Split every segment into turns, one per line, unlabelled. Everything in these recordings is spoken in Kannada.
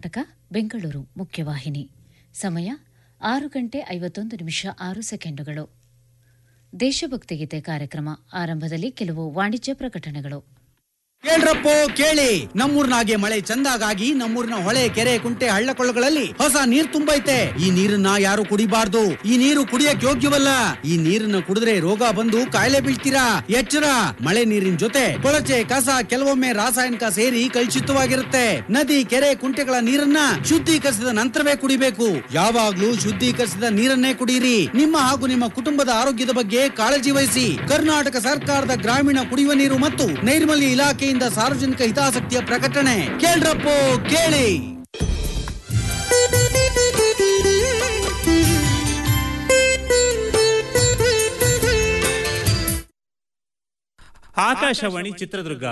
ಕರ್ನಾಟಕ ಬೆಂಗಳೂರು ಮುಖ್ಯವಾಹಿನಿ ಸಮಯ ಆರು ಗಂಟೆ ಐವತ್ತೊಂದು ನಿಮಿಷ ಆರು ಸೆಕೆಂಡುಗಳು ದೇಶಭಕ್ತಿಗೀತೆ ಕಾರ್ಯಕ್ರಮ ಆರಂಭದಲ್ಲಿ ಕೆಲವು ವಾಣಿಜ್ಯ ಪ್ರಕಟಣೆಗಳು
ಕೇಳ್ರಪ್ಪೋ ಕೇಳಿ ನಮ್ಮೂರ್ನಾಗೆ ಮಳೆ ಚಂದಾಗಾಗಿ ನಮ್ಮೂರಿನ ಹೊಳೆ ಕೆರೆ ಕುಂಟೆ ಹಳ್ಳ ಕೊಳ್ಳಗಳಲ್ಲಿ ಹೊಸ ನೀರ್ ತುಂಬೈತೆ ಈ ನೀರನ್ನ ಯಾರು ಕುಡಿಬಾರ್ದು ಈ ನೀರು ಕುಡಿಯಕ್ ಯೋಗ್ಯವಲ್ಲ ಈ ನೀರನ್ನ ಕುಡಿದ್ರೆ ರೋಗ ಬಂದು ಕಾಯಿಲೆ ಬೀಳ್ತೀರಾ ಎಚ್ಚರ ಮಳೆ ನೀರಿನ ಜೊತೆ ಕೊಳಚೆ ಕಸ ಕೆಲವೊಮ್ಮೆ ರಾಸಾಯನಿಕ ಸೇರಿ ಕಲುಷಿತವಾಗಿರುತ್ತೆ ನದಿ ಕೆರೆ ಕುಂಟೆಗಳ ನೀರನ್ನ ಶುದ್ಧೀಕರಿಸಿದ ನಂತರವೇ ಕುಡಿಬೇಕು ಯಾವಾಗ್ಲೂ ಶುದ್ಧೀಕರಿಸಿದ ನೀರನ್ನೇ ಕುಡಿಯಿರಿ ನಿಮ್ಮ ಹಾಗೂ ನಿಮ್ಮ ಕುಟುಂಬದ ಆರೋಗ್ಯದ ಬಗ್ಗೆ ಕಾಳಜಿ ವಹಿಸಿ ಕರ್ನಾಟಕ ಸರ್ಕಾರದ ಗ್ರಾಮೀಣ ಕುಡಿಯುವ ನೀರು ಮತ್ತು ನೈರ್ಮಲ್ಯ ಇಲಾಖೆಯಿಂದ ಸಾರ್ವಜನಿಕ ಹಿತಾಸಕ್ತಿಯ ಪ್ರಕಟಣೆ ಕೇಳ್ರಪ್ಪೋ ಕೇಳಿ
ಆಕಾಶವಾಣಿ ಚಿತ್ರದುರ್ಗ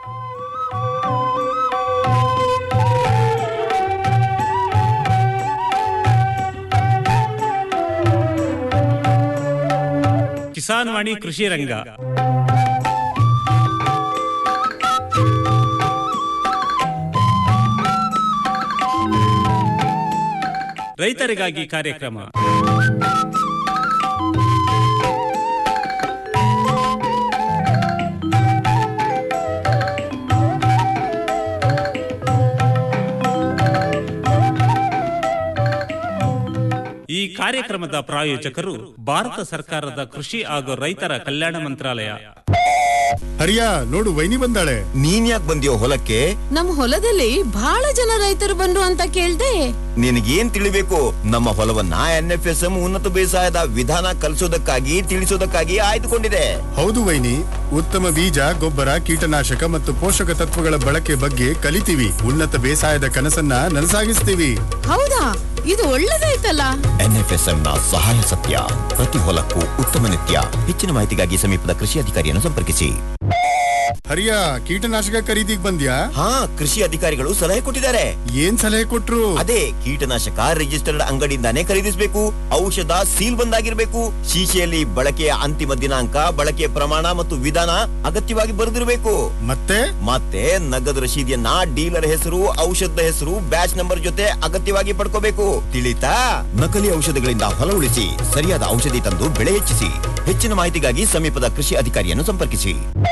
ಕಿಸಾನ್ ವಾಣಿ ಕೃಷಿ ರಂಗ ರೈತರಿಗಾಗಿ ಕಾರ್ಯಕ್ರಮ ಈ ಕಾರ್ಯಕ್ರಮದ ಪ್ರಾಯೋಜಕರು ಭಾರತ ಸರ್ಕಾರದ ಕೃಷಿ ಹಾಗೂ ರೈತರ ಕಲ್ಯಾಣ ಮಂತ್ರಾಲಯ
ಹರಿಯ ನೋಡು ವೈನಿ ಬಂದಾಳೆ
ನೀನ್ ಯಾಕೆ ಬಂದಿಯೋ ಹೊಲಕ್ಕೆ
ನಮ್ ಹೊಲದಲ್ಲಿ ಬಹಳ ಜನ ರೈತರು ಬಂದ್ರು ಅಂತ ಕೇಳ್ದೆ
ನಿನಗೇನ್ ತಿಳಿಬೇಕು ನಮ್ಮ ಹೊಲವನ್ನ ಎನ್ ಎಫ್ ಎಸ್ ಎಂ ಉನ್ನತ ಬೇಸಾಯದ ವಿಧಾನ ಕಲಿಸೋದಕ್ಕಾಗಿ ತಿಳಿಸೋದಕ್ಕಾಗಿ ಆಯ್ದುಕೊಂಡಿದೆ
ಹೌದು ವೈನಿ ಉತ್ತಮ ಬೀಜ ಗೊಬ್ಬರ ಕೀಟನಾಶಕ ಮತ್ತು ಪೋಷಕ ತತ್ವಗಳ ಬಳಕೆ ಬಗ್ಗೆ ಕಲಿತೀವಿ ಉನ್ನತ ಬೇಸಾಯದ ಕನಸನ್ನ ನನಸಾಗಿಸ್ತೀವಿ
ಹೌದಾ ಇದು ಒಳ್ಳೇದಾಯ್ತಲ್ಲ
ಎನ್ ಎಫ್ ಎಸ್ ಎಂ ನ ಸಹಾಯ ಸತ್ಯ ಪ್ರತಿ ಹೊಲಕ್ಕೂ ಉತ್ತಮ ನಿತ್ಯ ಹೆಚ್ಚಿನ ಮಾಹಿತಿಗಾಗಿ ಸಮೀಪದ ಕೃಷಿ ಅಧಿಕಾರಿಯನ್ನು ಸಂಪರ್ಕಿಸಿ
ಹರಿಯ ಕೀಟನಾಶಕ ಖರೀದಿಗ್ ಬಂದ್ಯಾ
ಹಾ ಕೃಷಿ ಅಧಿಕಾರಿಗಳು ಸಲಹೆ ಕೊಟ್ಟಿದ್ದಾರೆ
ಏನ್ ಸಲಹೆ ಕೊಟ್ರು
ಅದೇ ಕೀಟನಾಶಕ ರಿಜಿಸ್ಟರ್ಡ್ ಅಂಗಡಿಯಿಂದಾನೇ ಖರೀದಿಸಬೇಕು ಔಷಧ ಸೀಲ್ ಬಂದಾಗಿರ್ಬೇಕು ಶೀಶೆಯಲ್ಲಿ ಬಳಕೆಯ ಅಂತಿಮ ದಿನಾಂಕ ಬಳಕೆಯ ಪ್ರಮಾಣ ಮತ್ತು ವಿಧಾನ ಅಗತ್ಯವಾಗಿ ಬರೆದಿರಬೇಕು
ಮತ್ತೆ
ಮತ್ತೆ ನಗದು ರಶೀದಿಯನ್ನ ಡೀಲರ್ ಹೆಸರು ಔಷಧದ ಹೆಸರು ಬ್ಯಾಚ್ ನಂಬರ್ ಜೊತೆ ಅಗತ್ಯವಾಗಿ ಪಡ್ಕೋಬೇಕು ತಿಳಿತಾ ನಕಲಿ ಔಷಧಗಳಿಂದ ಹೊಲ ಉಳಿಸಿ ಸರಿಯಾದ ಔಷಧಿ ತಂದು ಬೆಳೆ ಹೆಚ್ಚಿಸಿ ಹೆಚ್ಚಿನ ಮಾಹಿತಿಗಾಗಿ ಸಮೀಪದ ಕೃಷಿ ಅಧಿಕಾರಿಯನ್ನು ಸಂಪರ್ಕಿಸಿ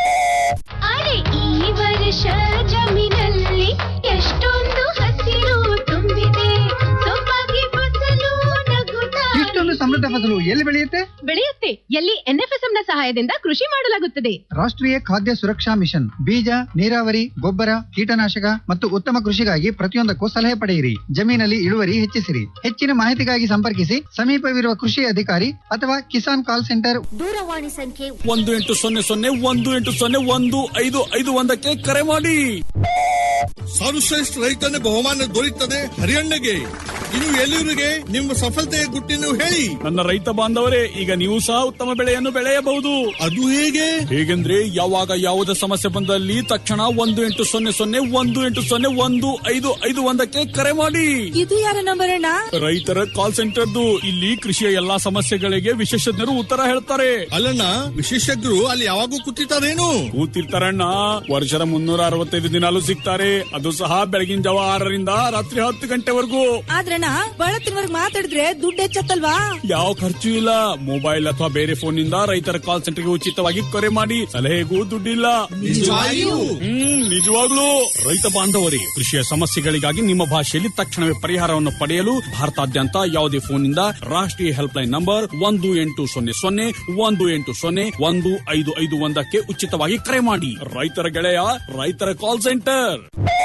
ಅರೆ ಈ ವರ್ಷ ಜಮೀನಲ್ಲಿ ಎಷ್ಟೊಂದು ಹಸಿರು ತುಂಬಿದೆ ಸೊಬಗೆ ಫಸಲು ನಗುತ್ತಾ
ಇಷ್ಟೊಂದು ಸಮೃದ್ಧ ಫಸಲು ಎಲ್ಲಿ ಬೆಳೆಯುತ್ತೆ
ಬೆಳೆಯುತ್ತೆ ಎಲ್ಲಿ ಎನ್ಎಫ್ಎಸ್ಎಂ ನ ಸಹಾಯದಿಂದ ಕೃಷಿ ಮಾಡಲಾಗುತ್ತದೆ
ರಾಷ್ಟ್ರೀಯ ಖಾದ್ಯ ಸುರಕ್ಷಾ ಮಿಷನ್ ಬೀಜ ನೀರಾವರಿ ಗೊಬ್ಬರ ಕೀಟನಾಶಕ ಮತ್ತು ಉತ್ತಮ ಕೃಷಿಗಾಗಿ ಪ್ರತಿಯೊಂದಕ್ಕೂ ಸಲಹೆ ಪಡೆಯಿರಿ ಜಮೀನಲ್ಲಿ ಇಳುವರಿ ಹೆಚ್ಚಿಸಿರಿ ಹೆಚ್ಚಿನ ಮಾಹಿತಿಗಾಗಿ ಸಂಪರ್ಕಿಸಿ ಸಮೀಪವಿರುವ ಕೃಷಿ ಅಧಿಕಾರಿ ಅಥವಾ ಕಿಸಾನ್ ಕಾಲ್ ಸೆಂಟರ್
ದೂರವಾಣಿ ಸಂಖ್ಯೆ
ಒಂದು ಎಂಟು ಸೊನ್ನೆ ಸೊನ್ನೆ ಒಂದು ಎಂಟು ಸೊನ್ನೆ ಒಂದು ಐದು ಐದು ಒಂದಕ್ಕೆ ಕರೆ ಮಾಡಿ
ಸರ್ವಶ್ರೇಷ್ಠ ರೈತನ ಬಹುಮಾನ ದೊರೆಯುತ್ತದೆ ಹರಿಯಣ್ಣಗೆ ಇನ್ನು ಎಲ್ಲರಿಗೆ ನಿಮ್ಮ ಸಫಲತೆಯ ಗುಟ್ಟಿನ ಹೇಳಿ
ನನ್ನ ರೈತ ಬಾಂಧವರೇ ಈಗ ನೀವು ಸಹ ಉತ್ತಮ ಬೆಳೆಯನ್ನು ಬೆಳೆಯಬಹುದು
ಅದು ಹೇಗೆ
ಹೇಗೆಂದ್ರೆ ಯಾವಾಗ ಯಾವುದೇ ಸಮಸ್ಯೆ ಬಂದಲ್ಲಿ ತಕ್ಷಣ ಒಂದು ಎಂಟು ಸೊನ್ನೆ ಸೊನ್ನೆ ಒಂದು ಎಂಟು ಸೊನ್ನೆ ಒಂದು ಐದು ಐದು ಒಂದಕ್ಕೆ ಕರೆ ಮಾಡಿ
ಇದು ಯಾರ ನಂಬರ್ ಅಣ್ಣ
ರೈತರ ಕಾಲ್ ಸೆಂಟರ್ದು ಇಲ್ಲಿ ಕೃಷಿಯ ಎಲ್ಲಾ ಸಮಸ್ಯೆಗಳಿಗೆ ವಿಶೇಷಜ್ಞರು ಉತ್ತರ ಹೇಳ್ತಾರೆ
ಅಲ್ಲಣ್ಣ ವಿಶೇಷಜ್ಞರು ಅಲ್ಲಿ ಯಾವಾಗೂ ಕೂತಿರ್ತಾರೇನು
ಕೂತಿರ್ತಾರಣ್ಣ ವರ್ಷದ ಮುನ್ನೂರ ಅರವತ್ತೈದು ದಿನಾಲು ಸಿಗ್ತಾರೆ ಅದು ಸಹ ಬೆಳಗಿನ ಜಾವ ಆರರಿಂದ ರಾತ್ರಿ ಹತ್ತು ಗಂಟೆವರೆಗೂ
ಆದ್ರಣ್ಣ ಬಳತ್ತಿನವರ್ಗ್ ಮಾತಾಡಿದ್ರೆ ದುಡ್ಡು ಹೆಚ್ಚತ್ತಲ್ವಾ
ಯಾವ ಖರ್ಚು ಇಲ್ಲ ಮೊಬೈಲ್ ಅಥವಾ ಬೇರೆ ಫೋನ್ ನಿಂದ ರೈತರ ಕಾಲ್ ಸೆಂಟರ್ಗೆ ಉಚಿತವಾಗಿ ಕರೆ ಮಾಡಿ ಸಲಹೆಗೂ ದುಡ್ಡಿಲ್ಲ
ನಿಜವಾಗಿಯೂ?
ಹ್ಮ್ ನಿಜವಾಗ್ಲೂ ರೈತ ಬಾಂಧವರೇ ಕೃಷಿಯ ಸಮಸ್ಯೆಗಳಿಗಾಗಿ ನಿಮ್ಮ ಭಾಷೆಯಲ್ಲಿ ತಕ್ಷಣವೇ ಪರಿಹಾರವನ್ನು ಪಡೆಯಲು ಭಾರತಾದ್ಯಂತ ಯಾವುದೇ ಫೋನ್ನಿಂದ ರಾಷ್ಟ್ರೀಯ ಹೆಲ್ಪ್ ಲೈನ್ ನಂಬರ್ ಒಂದು ಎಂಟು ಸೊನ್ನೆ ಸೊನ್ನೆ ಒಂದು ಎಂಟು ಸೊನ್ನೆ ಒಂದು ಐದು ಐದು ಒಂದಕ್ಕೆ ಉಚಿತವಾಗಿ ಕರೆ ಮಾಡಿ ರೈತರ ಗೆಳೆಯ ರೈತರ ಕಾಲ್ ಸೆಂಟರ್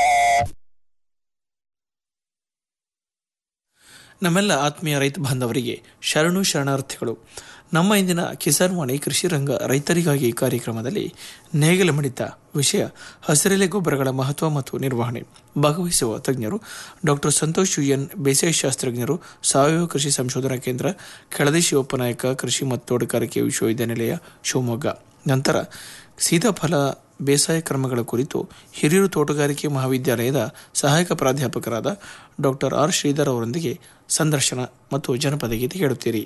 ನಮ್ಮೆಲ್ಲ ಆತ್ಮೀಯ ರೈತ ಬಾಂಧವರಿಗೆ ಶರಣು ಶರಣಾರ್ಥಿಗಳು ನಮ್ಮ ಇಂದಿನ ಕಿಸಾನ್ ವಾಣಿ ಕೃಷಿ ರಂಗ ರೈತರಿಗಾಗಿ ಕಾರ್ಯಕ್ರಮದಲ್ಲಿ ನೇಗಿಲ ಮಿಡಿತ ವಿಷಯ ಹಸಿರೆಲೆ ಗೊಬ್ಬರಗಳ ಮಹತ್ವ ಮತ್ತು ನಿರ್ವಹಣೆ ಭಾಗವಹಿಸುವ ತಜ್ಞರು ಡಾಕ್ಟರ್ ಸಂತೋಷ್ ಎನ್ ಬೇಸಾಯ ಶಾಸ್ತ್ರಜ್ಞರು ಸಾವಯವ ಕೃಷಿ ಸಂಶೋಧನಾ ಕೇಂದ್ರ ಕೆಳದಿ ಶಿವಪ್ಪನಾಯಕ ಕೃಷಿ ಮತ್ತು ತೋಟಗಾರಿಕೆ ವಿಶ್ವವಿದ್ಯಾನಿಲಯ ಶಿವಮೊಗ್ಗ ನಂತರ ಸೀತಾಫಲ ಬೇಸಾಯ ಕ್ರಮಗಳ ಕುರಿತು ಹಿರಿಯೂರು ತೋಟಗಾರಿಕೆ ಮಹಾವಿದ್ಯಾಲಯದ ಸಹಾಯಕ ಪ್ರಾಧ್ಯಾಪಕರಾದ ಡಾಕ್ಟರ್ ಆರ್ ಶ್ರೀಧರ್ ಅವರೊಂದಿಗೆ ಸಂದರ್ಶನ ಮತ್ತು ಜನಪದ ಗೀತೆ ಕೇಳುತ್ತೀರಿ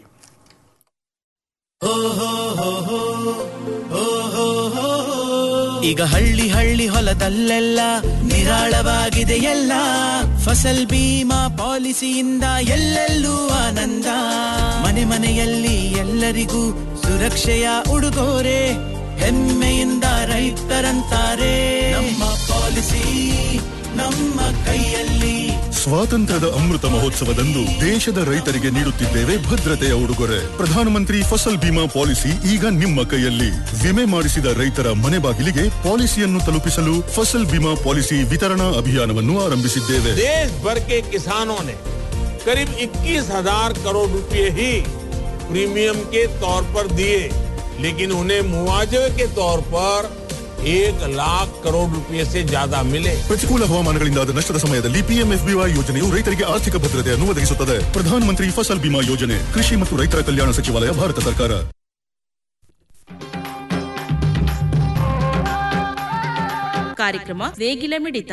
ಈಗ ಹಳ್ಳಿ ಹಳ್ಳಿ ಹೊಲದಲ್ಲೆಲ್ಲ ನಿರಾಳವಾಗಿದೆ ಎಲ್ಲ ಫಸಲ್ ಬೀಮಾ ಪಾಲಿಸಿಯಿಂದ ಎಲ್ಲೆಲ್ಲೂ ಆನಂದ ಮನೆ ಮನೆಯಲ್ಲಿ ಎಲ್ಲರಿಗೂ ಸುರಕ್ಷೆಯ ಉಡುಗೊರೆ ಹೆಮ್ಮೆಯಿಂದ ರೈತರಂತಾರೆ ನಮ್ಮ ಪಾಲಿಸಿ ನಮ್ಮ ಕೈಯಲ್ಲಿ
ಸ್ವಾತಂತ್ರ್ಯದ ಅಮೃತ ಮಹೋತ್ಸವದಂದು ದೇಶದ ರೈತರಿಗೆ ನೀಡುತ್ತಿದ್ದೇವೆ ಭದ್ರತೆಯ ಉಡುಗೊರೆ ಪ್ರಧಾನಮಂತ್ರಿ ಫಸಲ್ ಬಿಮಾ ಪಾಲಿಸಿ ಈಗ ನಿಮ್ಮ ಕೈಯಲ್ಲಿ ವಿಮೆ ಮಾಡಿಸಿದ ರೈತರ ಮನೆ ಬಾಗಿಲಿಗೆ ಪಾಲಿಸಿಯನ್ನು ತಲುಪಿಸಲು ಫಸಲ್ ಬಿಮಾ ಪಾಲಿಸಿ ವಿತರಣಾ ಅಭಿಯಾನವನ್ನು ಆರಂಭಿಸಿದ್ದೇವೆ
देश भर के किसानों ने करीब 21,000 करोड़ रुपए ही प्रीमियम के तौर पर दिए लेकिन उन्हें मुआवजे के तौर पर एक लाख करोड़ रुपए से ज्यादा मिले
ಪ್ರತಿಕೂಲ ಹವಾಮಾನಗಳಿಂದಾದ ನಷ್ಟದ ಸಮಯದಲ್ಲಿ ಪಿಎಂಎಫ್ಬಿವೈ ಯೋಜನೆಯು ರೈತರಿಗೆ ಆರ್ಥಿಕ ಭದ್ರತೆಯನ್ನು ಒದಗಿಸುತ್ತದೆ ಪ್ರಧಾನಮಂತ್ರಿ ಫಸಲ್ ಬಿಮಾ ಯೋಜನೆ ಕೃಷಿ ಮತ್ತು ರೈತರ ಕಲ್ಯಾಣ ಸಚಿವಾಲಯ ಭಾರತ ಸರ್ಕಾರ
ಕಾರ್ಯಕ್ರಮ ನೇಗಿಲ ಮಿಡಿತ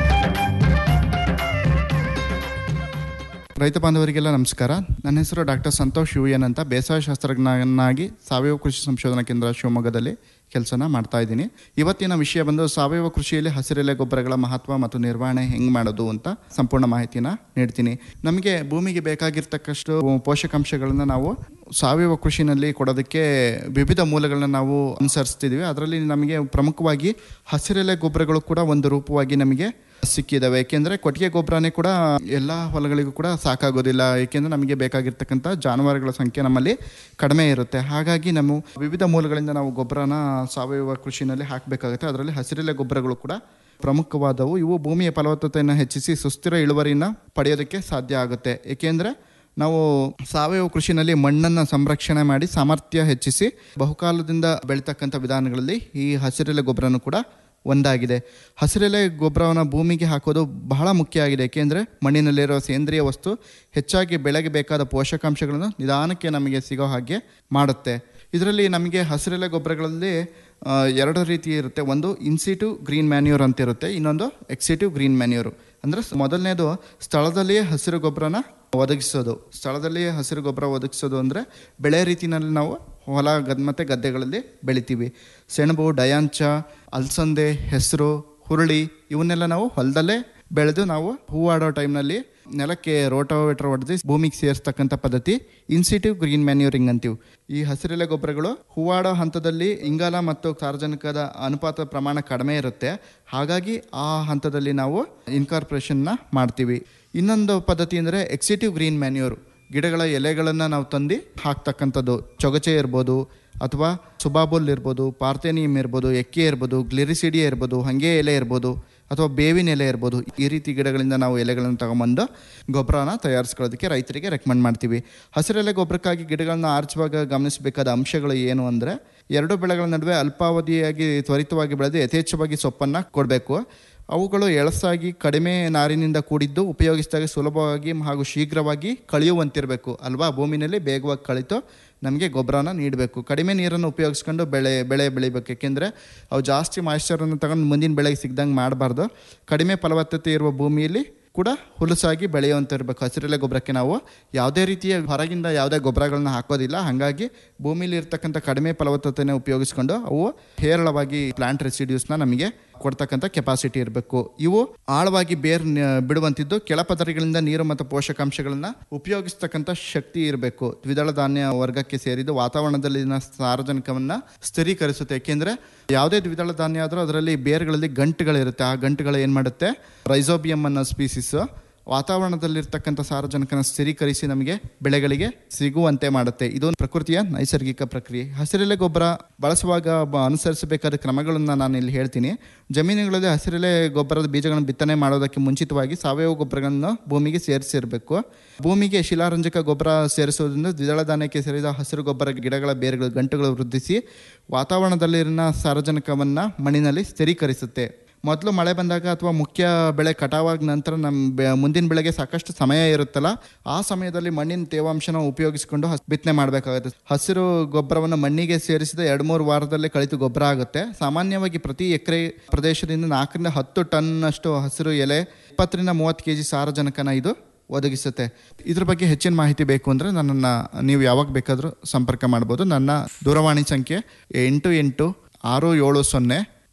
ರೈತ ಬಾಂಧವರಿಗೆಲ್ಲ ನಮಸ್ಕಾರ ನನ್ನ ಹೆಸರು ಡಾಕ್ಟರ್ ಸಂತೋಷ್ ಯು ಎನ್ ಅಂತ ಬೇಸಾಯ ಶಾಸ್ತ್ರಜ್ಞನಾಗಿ ಸಾವಯವ ಕೃಷಿ ಸಂಶೋಧನಾ ಕೇಂದ್ರ ಶಿವಮೊಗ್ಗದಲ್ಲಿ ಕೆಲಸನ ಮಾಡ್ತಾ ಇದ್ದೀನಿ ಇವತ್ತಿನ ವಿಷಯ ಬಂದು ಸಾವಯವ ಕೃಷಿಯಲ್ಲಿ ಹಸಿರೆಲೆ ಗೊಬ್ಬರಗಳ ಮಹತ್ವ ಮತ್ತು ನಿರ್ವಹಣೆ ಹೆಂಗೆ ಮಾಡೋದು ಅಂತ ಸಂಪೂರ್ಣ ಮಾಹಿತಿನ ನೀಡ್ತೀನಿ ನಮಗೆ ಭೂಮಿಗೆ ಬೇಕಾಗಿರ್ತಕ್ಕಷ್ಟು ಪೋಷಕಾಂಶಗಳನ್ನ ನಾವು ಸಾವಯವ ಕೃಷಿನಲ್ಲಿ ಕೊಡೋದಕ್ಕೆ ವಿವಿಧ ಮೂಲಗಳನ್ನ ನಾವು ಅನುಸರಿಸ್ತಿದ್ದೀವಿ ಅದರಲ್ಲಿ ನಮಗೆ ಪ್ರಮುಖವಾಗಿ ಹಸಿರೆಲೆ ಗೊಬ್ಬರಗಳು ಕೂಡ ಒಂದು ರೂಪವಾಗಿ ನಮಗೆ ಸಿಕ್ಕಿದಾವೆ ಏಕೆಂದರೆ ಕೊಟ್ಟಿಗೆ ಗೊಬ್ಬರನೇ ಕೂಡ ಎಲ್ಲ ಹೊಲಗಳಿಗೂ ಕೂಡ ಸಾಕಾಗೋದಿಲ್ಲ ಏಕೆಂದರೆ ನಮಗೆ ಬೇಕಾಗಿರ್ತಕ್ಕಂಥ ಜಾನುವಾರುಗಳ ಸಂಖ್ಯೆ ನಮ್ಮಲ್ಲಿ ಕಡಿಮೆ ಇರುತ್ತೆ ಹಾಗಾಗಿ ನಾವು ವಿವಿಧ ಮೂಲಗಳಿಂದ ನಾವು ಗೊಬ್ಬರನ ಸಾವಯವ ಕೃಷಿನಲ್ಲಿ ಹಾಕಬೇಕಾಗುತ್ತೆ ಅದರಲ್ಲಿ ಹಸಿರೆಲೆ ಗೊಬ್ಬರಗಳು ಕೂಡ ಪ್ರಮುಖವಾದವು ಇವು ಭೂಮಿಯ ಫಲವತ್ತತೆಯನ್ನು ಹೆಚ್ಚಿಸಿ ಸುಸ್ಥಿರ ಇಳುವರಿನ ಪಡೆಯೋದಕ್ಕೆ ಸಾಧ್ಯ ಆಗುತ್ತೆ ಏಕೆಂದರೆ ನಾವು ಸಾವಯವ ಕೃಷಿನಲ್ಲಿ ಮಣ್ಣನ್ನು ಸಂರಕ್ಷಣೆ ಮಾಡಿ ಸಾಮರ್ಥ್ಯ ಹೆಚ್ಚಿಸಿ ಬಹುಕಾಲದಿಂದ ಬೆಳೀತಕ್ಕಂಥ ವಿಧಾನಗಳಲ್ಲಿ ಈ ಹಸಿರೆಲೆ ಗೊಬ್ಬರನು ಕೂಡ ಒಂದಾಗಿದೆ ಹಸಿರೆಲೆ ಗೊಬ್ಬರವನ್ನು ಭೂಮಿಗೆ ಹಾಕೋದು ಬಹಳ ಮುಖ್ಯ ಆಗಿದೆ ಏಕೆಂದರೆ ಮಣ್ಣಿನಲ್ಲಿರೋ ಸೇಂದ್ರಿಯ ವಸ್ತು ಹೆಚ್ಚಾಗಿ ಬೆಳೆಗೆ ಬೇಕಾದ ಪೋಷಕಾಂಶಗಳನ್ನು ನಿಧಾನಕ್ಕೆ ನಮಗೆ ಸಿಗೋ ಹಾಗೆ ಮಾಡುತ್ತೆ ಇದರಲ್ಲಿ ನಮಗೆ ಹಸಿರೆಲೆ ಗೊಬ್ಬರಗಳಲ್ಲಿ ಆ, ಎರಡು ರೀತಿ ಇರುತ್ತೆ ಒಂದು ಇನ್ಸಿಟಿವ್ ಗ್ರೀನ್ ಮ್ಯಾನ್ಯೂರ್ ಅಂತ ಇರುತ್ತೆ ಇನ್ನೊಂದು ಎಕ್ಸಿಟಿವ್ ಗ್ರೀನ್ ಮ್ಯಾನ್ಯೂರು ಅಂದರೆ ಮೊದಲನೇದು ಸ್ಥಳದಲ್ಲಿಯೇ ಹಸಿರು ಗೊಬ್ಬರನ ಒದಗಿಸೋದು ಸ್ಥಳದಲ್ಲಿಯೇ ಹಸಿರು ಗೊಬ್ಬರ ಒದಗಿಸೋದು ಅಂದರೆ ಬೆಳೆ ರೀತಿನಲ್ಲಿ ನಾವು ಹೊಲ ಗದ್ ಮತ್ತು ಗದ್ದೆಗಳಲ್ಲಿ ಬೆಳಿತೀವಿ ಸೆಣಬು ಡಯಾಂಚ ಅಲಸಂದೆ ಹೆಸರು ಹುರುಳಿ ಇವನ್ನೆಲ್ಲ ನಾವು ಹೊಲದಲ್ಲೇ ಬೆಳೆದು ನಾವು ಹೂವಾಡೋ ಟೈಮ್ನಲ್ಲಿ ನೆಲಕ್ಕೆ ರೋಟೋವೇಟರ್ ಹೊಡೆದು ಭೂಮಿಗೆ ಸೇರಿಸ್ತಕ್ಕಂಥ ಪದ್ಧತಿ ಇನ್ಸಿಟಿವ್ ಗ್ರೀನ್ ಮ್ಯಾನ್ಯೂರಿಂಗ್ ಅಂತೀವಿ ಈ ಹಸಿರೆಲೆ ಗೊಬ್ಬರಗಳು ಹೂವಾಡೋ ಹಂತದಲ್ಲಿ ಇಂಗಾಲ ಮತ್ತು ಸಾರ್ವಜನಿಕದ ಅನುಪಾತ ಪ್ರಮಾಣ ಕಡಿಮೆ ಇರುತ್ತೆ ಹಾಗಾಗಿ ಆ ಹಂತದಲ್ಲಿ ನಾವು ಇನ್ಕಾರ್ಪೊರೇಷನ್ನ ಮಾಡ್ತೀವಿ ಇನ್ನೊಂದು ಪದ್ಧತಿ ಅಂದರೆ ಎಕ್ಸಿಟಿವ್ ಗ್ರೀನ್ ಮ್ಯಾನ್ಯೂರ್ ಗಿಡಗಳ ಎಲೆಗಳನ್ನು ನಾವು ತಂದು ಹಾಕ್ತಕ್ಕಂಥದ್ದು ಚೊಗಚೆ ಇರ್ಬೋದು ಅಥವಾ ಸುಬಾಬುಲ್ ಇರ್ಬೋದು ಪಾರ್ಥೇನಿಯಂ ಇರ್ಬೋದು ಎಕ್ಕೆ ಇರ್ಬೋದು ಗ್ಲಿರಿಸಿಡಿಯಾ ಇರ್ಬೋದು ಹಂಗೆ ಎಲೆ ಇರ್ಬೋದು ಅಥವಾ ಬೇವಿನ ಎಲೆ ಇರ್ಬೋದು ಈ ರೀತಿ ಗಿಡಗಳಿಂದ ನಾವು ಎಲೆಗಳನ್ನು ತಗೊಂಬಂದು ಗೊಬ್ಬರನ ತಯಾರಿಸ್ಕೊಳ್ಳೋದಕ್ಕೆ ರೈತರಿಗೆ ರೆಕಮೆಂಡ್ ಮಾಡ್ತೀವಿ ಹಸಿರೆಲೆ ಗೊಬ್ಬರಕ್ಕಾಗಿ ಗಿಡಗಳನ್ನ ಆರಿಸುವಾಗ ಗಮನಿಸಬೇಕಾದ ಅಂಶಗಳು ಏನು ಅಂದರೆ ಎರಡು ಬೆಳೆಗಳ ನಡುವೆ ಅಲ್ಪಾವಧಿಯಾಗಿ ತ್ವರಿತವಾಗಿ ಬೆಳೆದು ಯಥೇಚ್ಛವಾಗಿ ಸೊಪ್ಪನ್ನು ಕೊಡಬೇಕು ಅವುಗಳು ಎಳಸಾಗಿ ಕಡಿಮೆ ನಾರಿನಿಂದ ಕೂಡಿದ್ದು ಉಪಯೋಗಿಸಿದಾಗ ಸುಲಭವಾಗಿ ಹಾಗೂ ಶೀಘ್ರವಾಗಿ ಕಳೆಯುವಂತಿರಬೇಕು ಅಲ್ವಾ ಭೂಮಿನಲ್ಲಿ ಬೇಗವಾಗಿ ಕಳಿತು ನಮಗೆ ಗೊಬ್ಬರನ ನೀಡಬೇಕು ಕಡಿಮೆ ನೀರನ್ನು ಉಪಯೋಗಿಸ್ಕೊಂಡು ಬೆಳೆ ಬೆಳೆ ಬೆಳಿಬೇಕು ಏಕೆಂದರೆ ಅವು ಜಾಸ್ತಿ ಮಾಯಿಶ್ಚರನ್ನು ತಗೊಂಡು ಮುಂದಿನ ಬೆಳೆಗೆ ಸಿಗ್ದಂಗೆ ಮಾಡಬಾರ್ದು ಕಡಿಮೆ ಫಲವತ್ತತೆ ಇರುವ ಭೂಮಿಯಲ್ಲಿ ಕೂಡ ಹುಲಸಾಗಿ ಬೆಳೆಯುವಂತ ಇರಬೇಕು ಹಸಿರೆಲೆ ಗೊಬ್ಬರಕ್ಕೆ ನಾವು ಯಾವುದೇ ರೀತಿಯ ಹೊರಗಿಂದ ಯಾವುದೇ ಗೊಬ್ಬರಗಳನ್ನ ಹಾಕೋದಿಲ್ಲ ಹಾಗಾಗಿ ಭೂಮಿಲಿ ಇರ್ತಕ್ಕಂಥ ಕಡಿಮೆ ಫಲವತ್ತತೆನ ಉಪಯೋಗಿಸ್ಕೊಂಡು ಅವು ಹೇರಳವಾಗಿ ಪ್ಲಾಂಟ್ ರೆಸಿಡ್ಯೂಸ್ನ ನಮಗೆ ಕೊಡ್ತಕ್ಕಂಥ ಕೆಪಾಸಿಟಿ ಇರಬೇಕು ಇವು ಆಳವಾಗಿ ಬೇರ್ ನ- ಬಿಡುವಂತಿದ್ದು ಕೆಳಪದರಿಗಳಿಂದ ನೀರು ಮತ್ತು ಪೋಷಕಾಂಶಗಳನ್ನ ಉಪಯೋಗಿಸ್ತಕ್ಕಂಥ ಶಕ್ತಿ ಇರಬೇಕು ದ್ವಿದಳ ಧಾನ್ಯ ವರ್ಗಕ್ಕೆ ಸೇರಿದ್ದು ವಾತಾವರಣದಲ್ಲಿನ ಸಾರಜನಕವನ್ನ ಸ್ಥಿರೀಕರಿಸುತ್ತೆ ಏಕೆಂದ್ರೆ ಯಾವುದೇ ದ್ವಿದಳ ಧಾನ್ಯ ಆದರೂ ಅದರಲ್ಲಿ ಬೇರ್ಗಳಲ್ಲಿ ಗಂಟುಗಳಿರುತ್ತೆ ಆ ಗಂಟುಗಳು ಏನು ಮಾಡುತ್ತೆ ರೈಸೋಬಿಯಂ ಅನ್ನೋ ಸ್ಪೀಸಿಸ್ ವಾತಾವರಣದಲ್ಲಿರ್ತಕ್ಕಂಥ ಸಾರಜನಕನ ಸ್ಥಿರೀಕರಿಸಿ ನಮಗೆ ಬೆಳೆಗಳಿಗೆ ಸಿಗುವಂತೆ ಮಾಡುತ್ತೆ ಇದು ಪ್ರಕೃತಿಯ ನೈಸರ್ಗಿಕ ಪ್ರಕ್ರಿಯೆ ಹಸಿರೆಲೆ ಗೊಬ್ಬರ ಬಳಸುವಾಗ ಬ- ಅನುಸರಿಸಬೇಕಾದ ಕ್ರಮಗಳನ್ನು ನಾನು ಇಲ್ಲಿ ಹೇಳ್ತೀನಿ ಜಮೀನುಗಳಲ್ಲಿ ಹಸಿರೆಲೆ ಗೊಬ್ಬರದ ಬೀಜಗಳನ್ನು ಬಿತ್ತನೆ ಮಾಡೋದಕ್ಕೆ ಮುಂಚಿತವಾಗಿ ಸಾವಯವ ಗೊಬ್ಬರಗಳನ್ನು ಭೂಮಿಗೆ ಸೇರಿಸಿರಬೇಕು ಭೂಮಿಗೆ ಶಿಲಾರಂಜಕ ಗೊಬ್ಬರ ಸೇರಿಸುವುದರಿಂದ ದ್ವಿದಳ ಧಾನ್ಯಕ್ಕೆ ಸೇರಿದ ಹಸಿರು ಗೊಬ್ಬರ ಗಿಡಗಳ ಬೇರುಗಳು ಗಂಟುಗಳು ವೃದ್ಧಿಸಿ ವಾತಾವರಣದಲ್ಲಿನ ಸಾರಜನಕವನ್ನು ಮಣ್ಣಿನಲ್ಲಿ ಸ್ಥಿರೀಕರಿಸುತ್ತೆ ಮೊದಲು ಮಳೆ ಬಂದಾಗ ಅಥವಾ ಮುಖ್ಯ ಬೆಳೆ ಕಟಾವಾದ ನಂತರ ನಮ್ಮ ಬೆ ಮುಂದಿನ ಬೆಳೆಗೆ ಸಾಕಷ್ಟು ಸಮಯ ಇರುತ್ತಲ್ಲ ಆ ಸಮಯದಲ್ಲಿ ಮಣ್ಣಿನ ತೇವಾಂಶನ ಉಪಯೋಗಿಸಿಕೊಂಡು ಹಸ್ ಬಿತ್ತನೆ ಮಾಡಬೇಕಾಗುತ್ತೆ ಹಸಿರು ಗೊಬ್ಬರವನ್ನು ಮಣ್ಣಿಗೆ ಸೇರಿಸಿದ ಎರಡು ಮೂರು ವಾರದಲ್ಲೇ ಕಳಿತು ಗೊಬ್ಬರ ಆಗುತ್ತೆ ಸಾಮಾನ್ಯವಾಗಿ ಪ್ರತಿ ಎಕರೆ ಪ್ರದೇಶದಿಂದ ನಾಲ್ಕರಿಂದ ಹತ್ತು ಟನ್ನಷ್ಟು ಹಸಿರು ಎಲೆ ಇಪ್ಪತ್ತರಿಂದ ಮೂವತ್ತು ಕೆ ಜಿ ಸಾರಜನಕನ ಇದು ಒದಗಿಸುತ್ತೆ ಇದ್ರ ಬಗ್ಗೆ ಹೆಚ್ಚಿನ ಮಾಹಿತಿ ಬೇಕು ಅಂದರೆ ನನ್ನನ್ನು ನೀವು ಯಾವಾಗ ಬೇಕಾದರೂ ಸಂಪರ್ಕ ಮಾಡ್ಬೋದು ನನ್ನ ದೂರವಾಣಿ ಸಂಖ್ಯೆ ಎಂಟು ಎಂಟು ಆರು ಏಳು ಸೊನ್ನೆ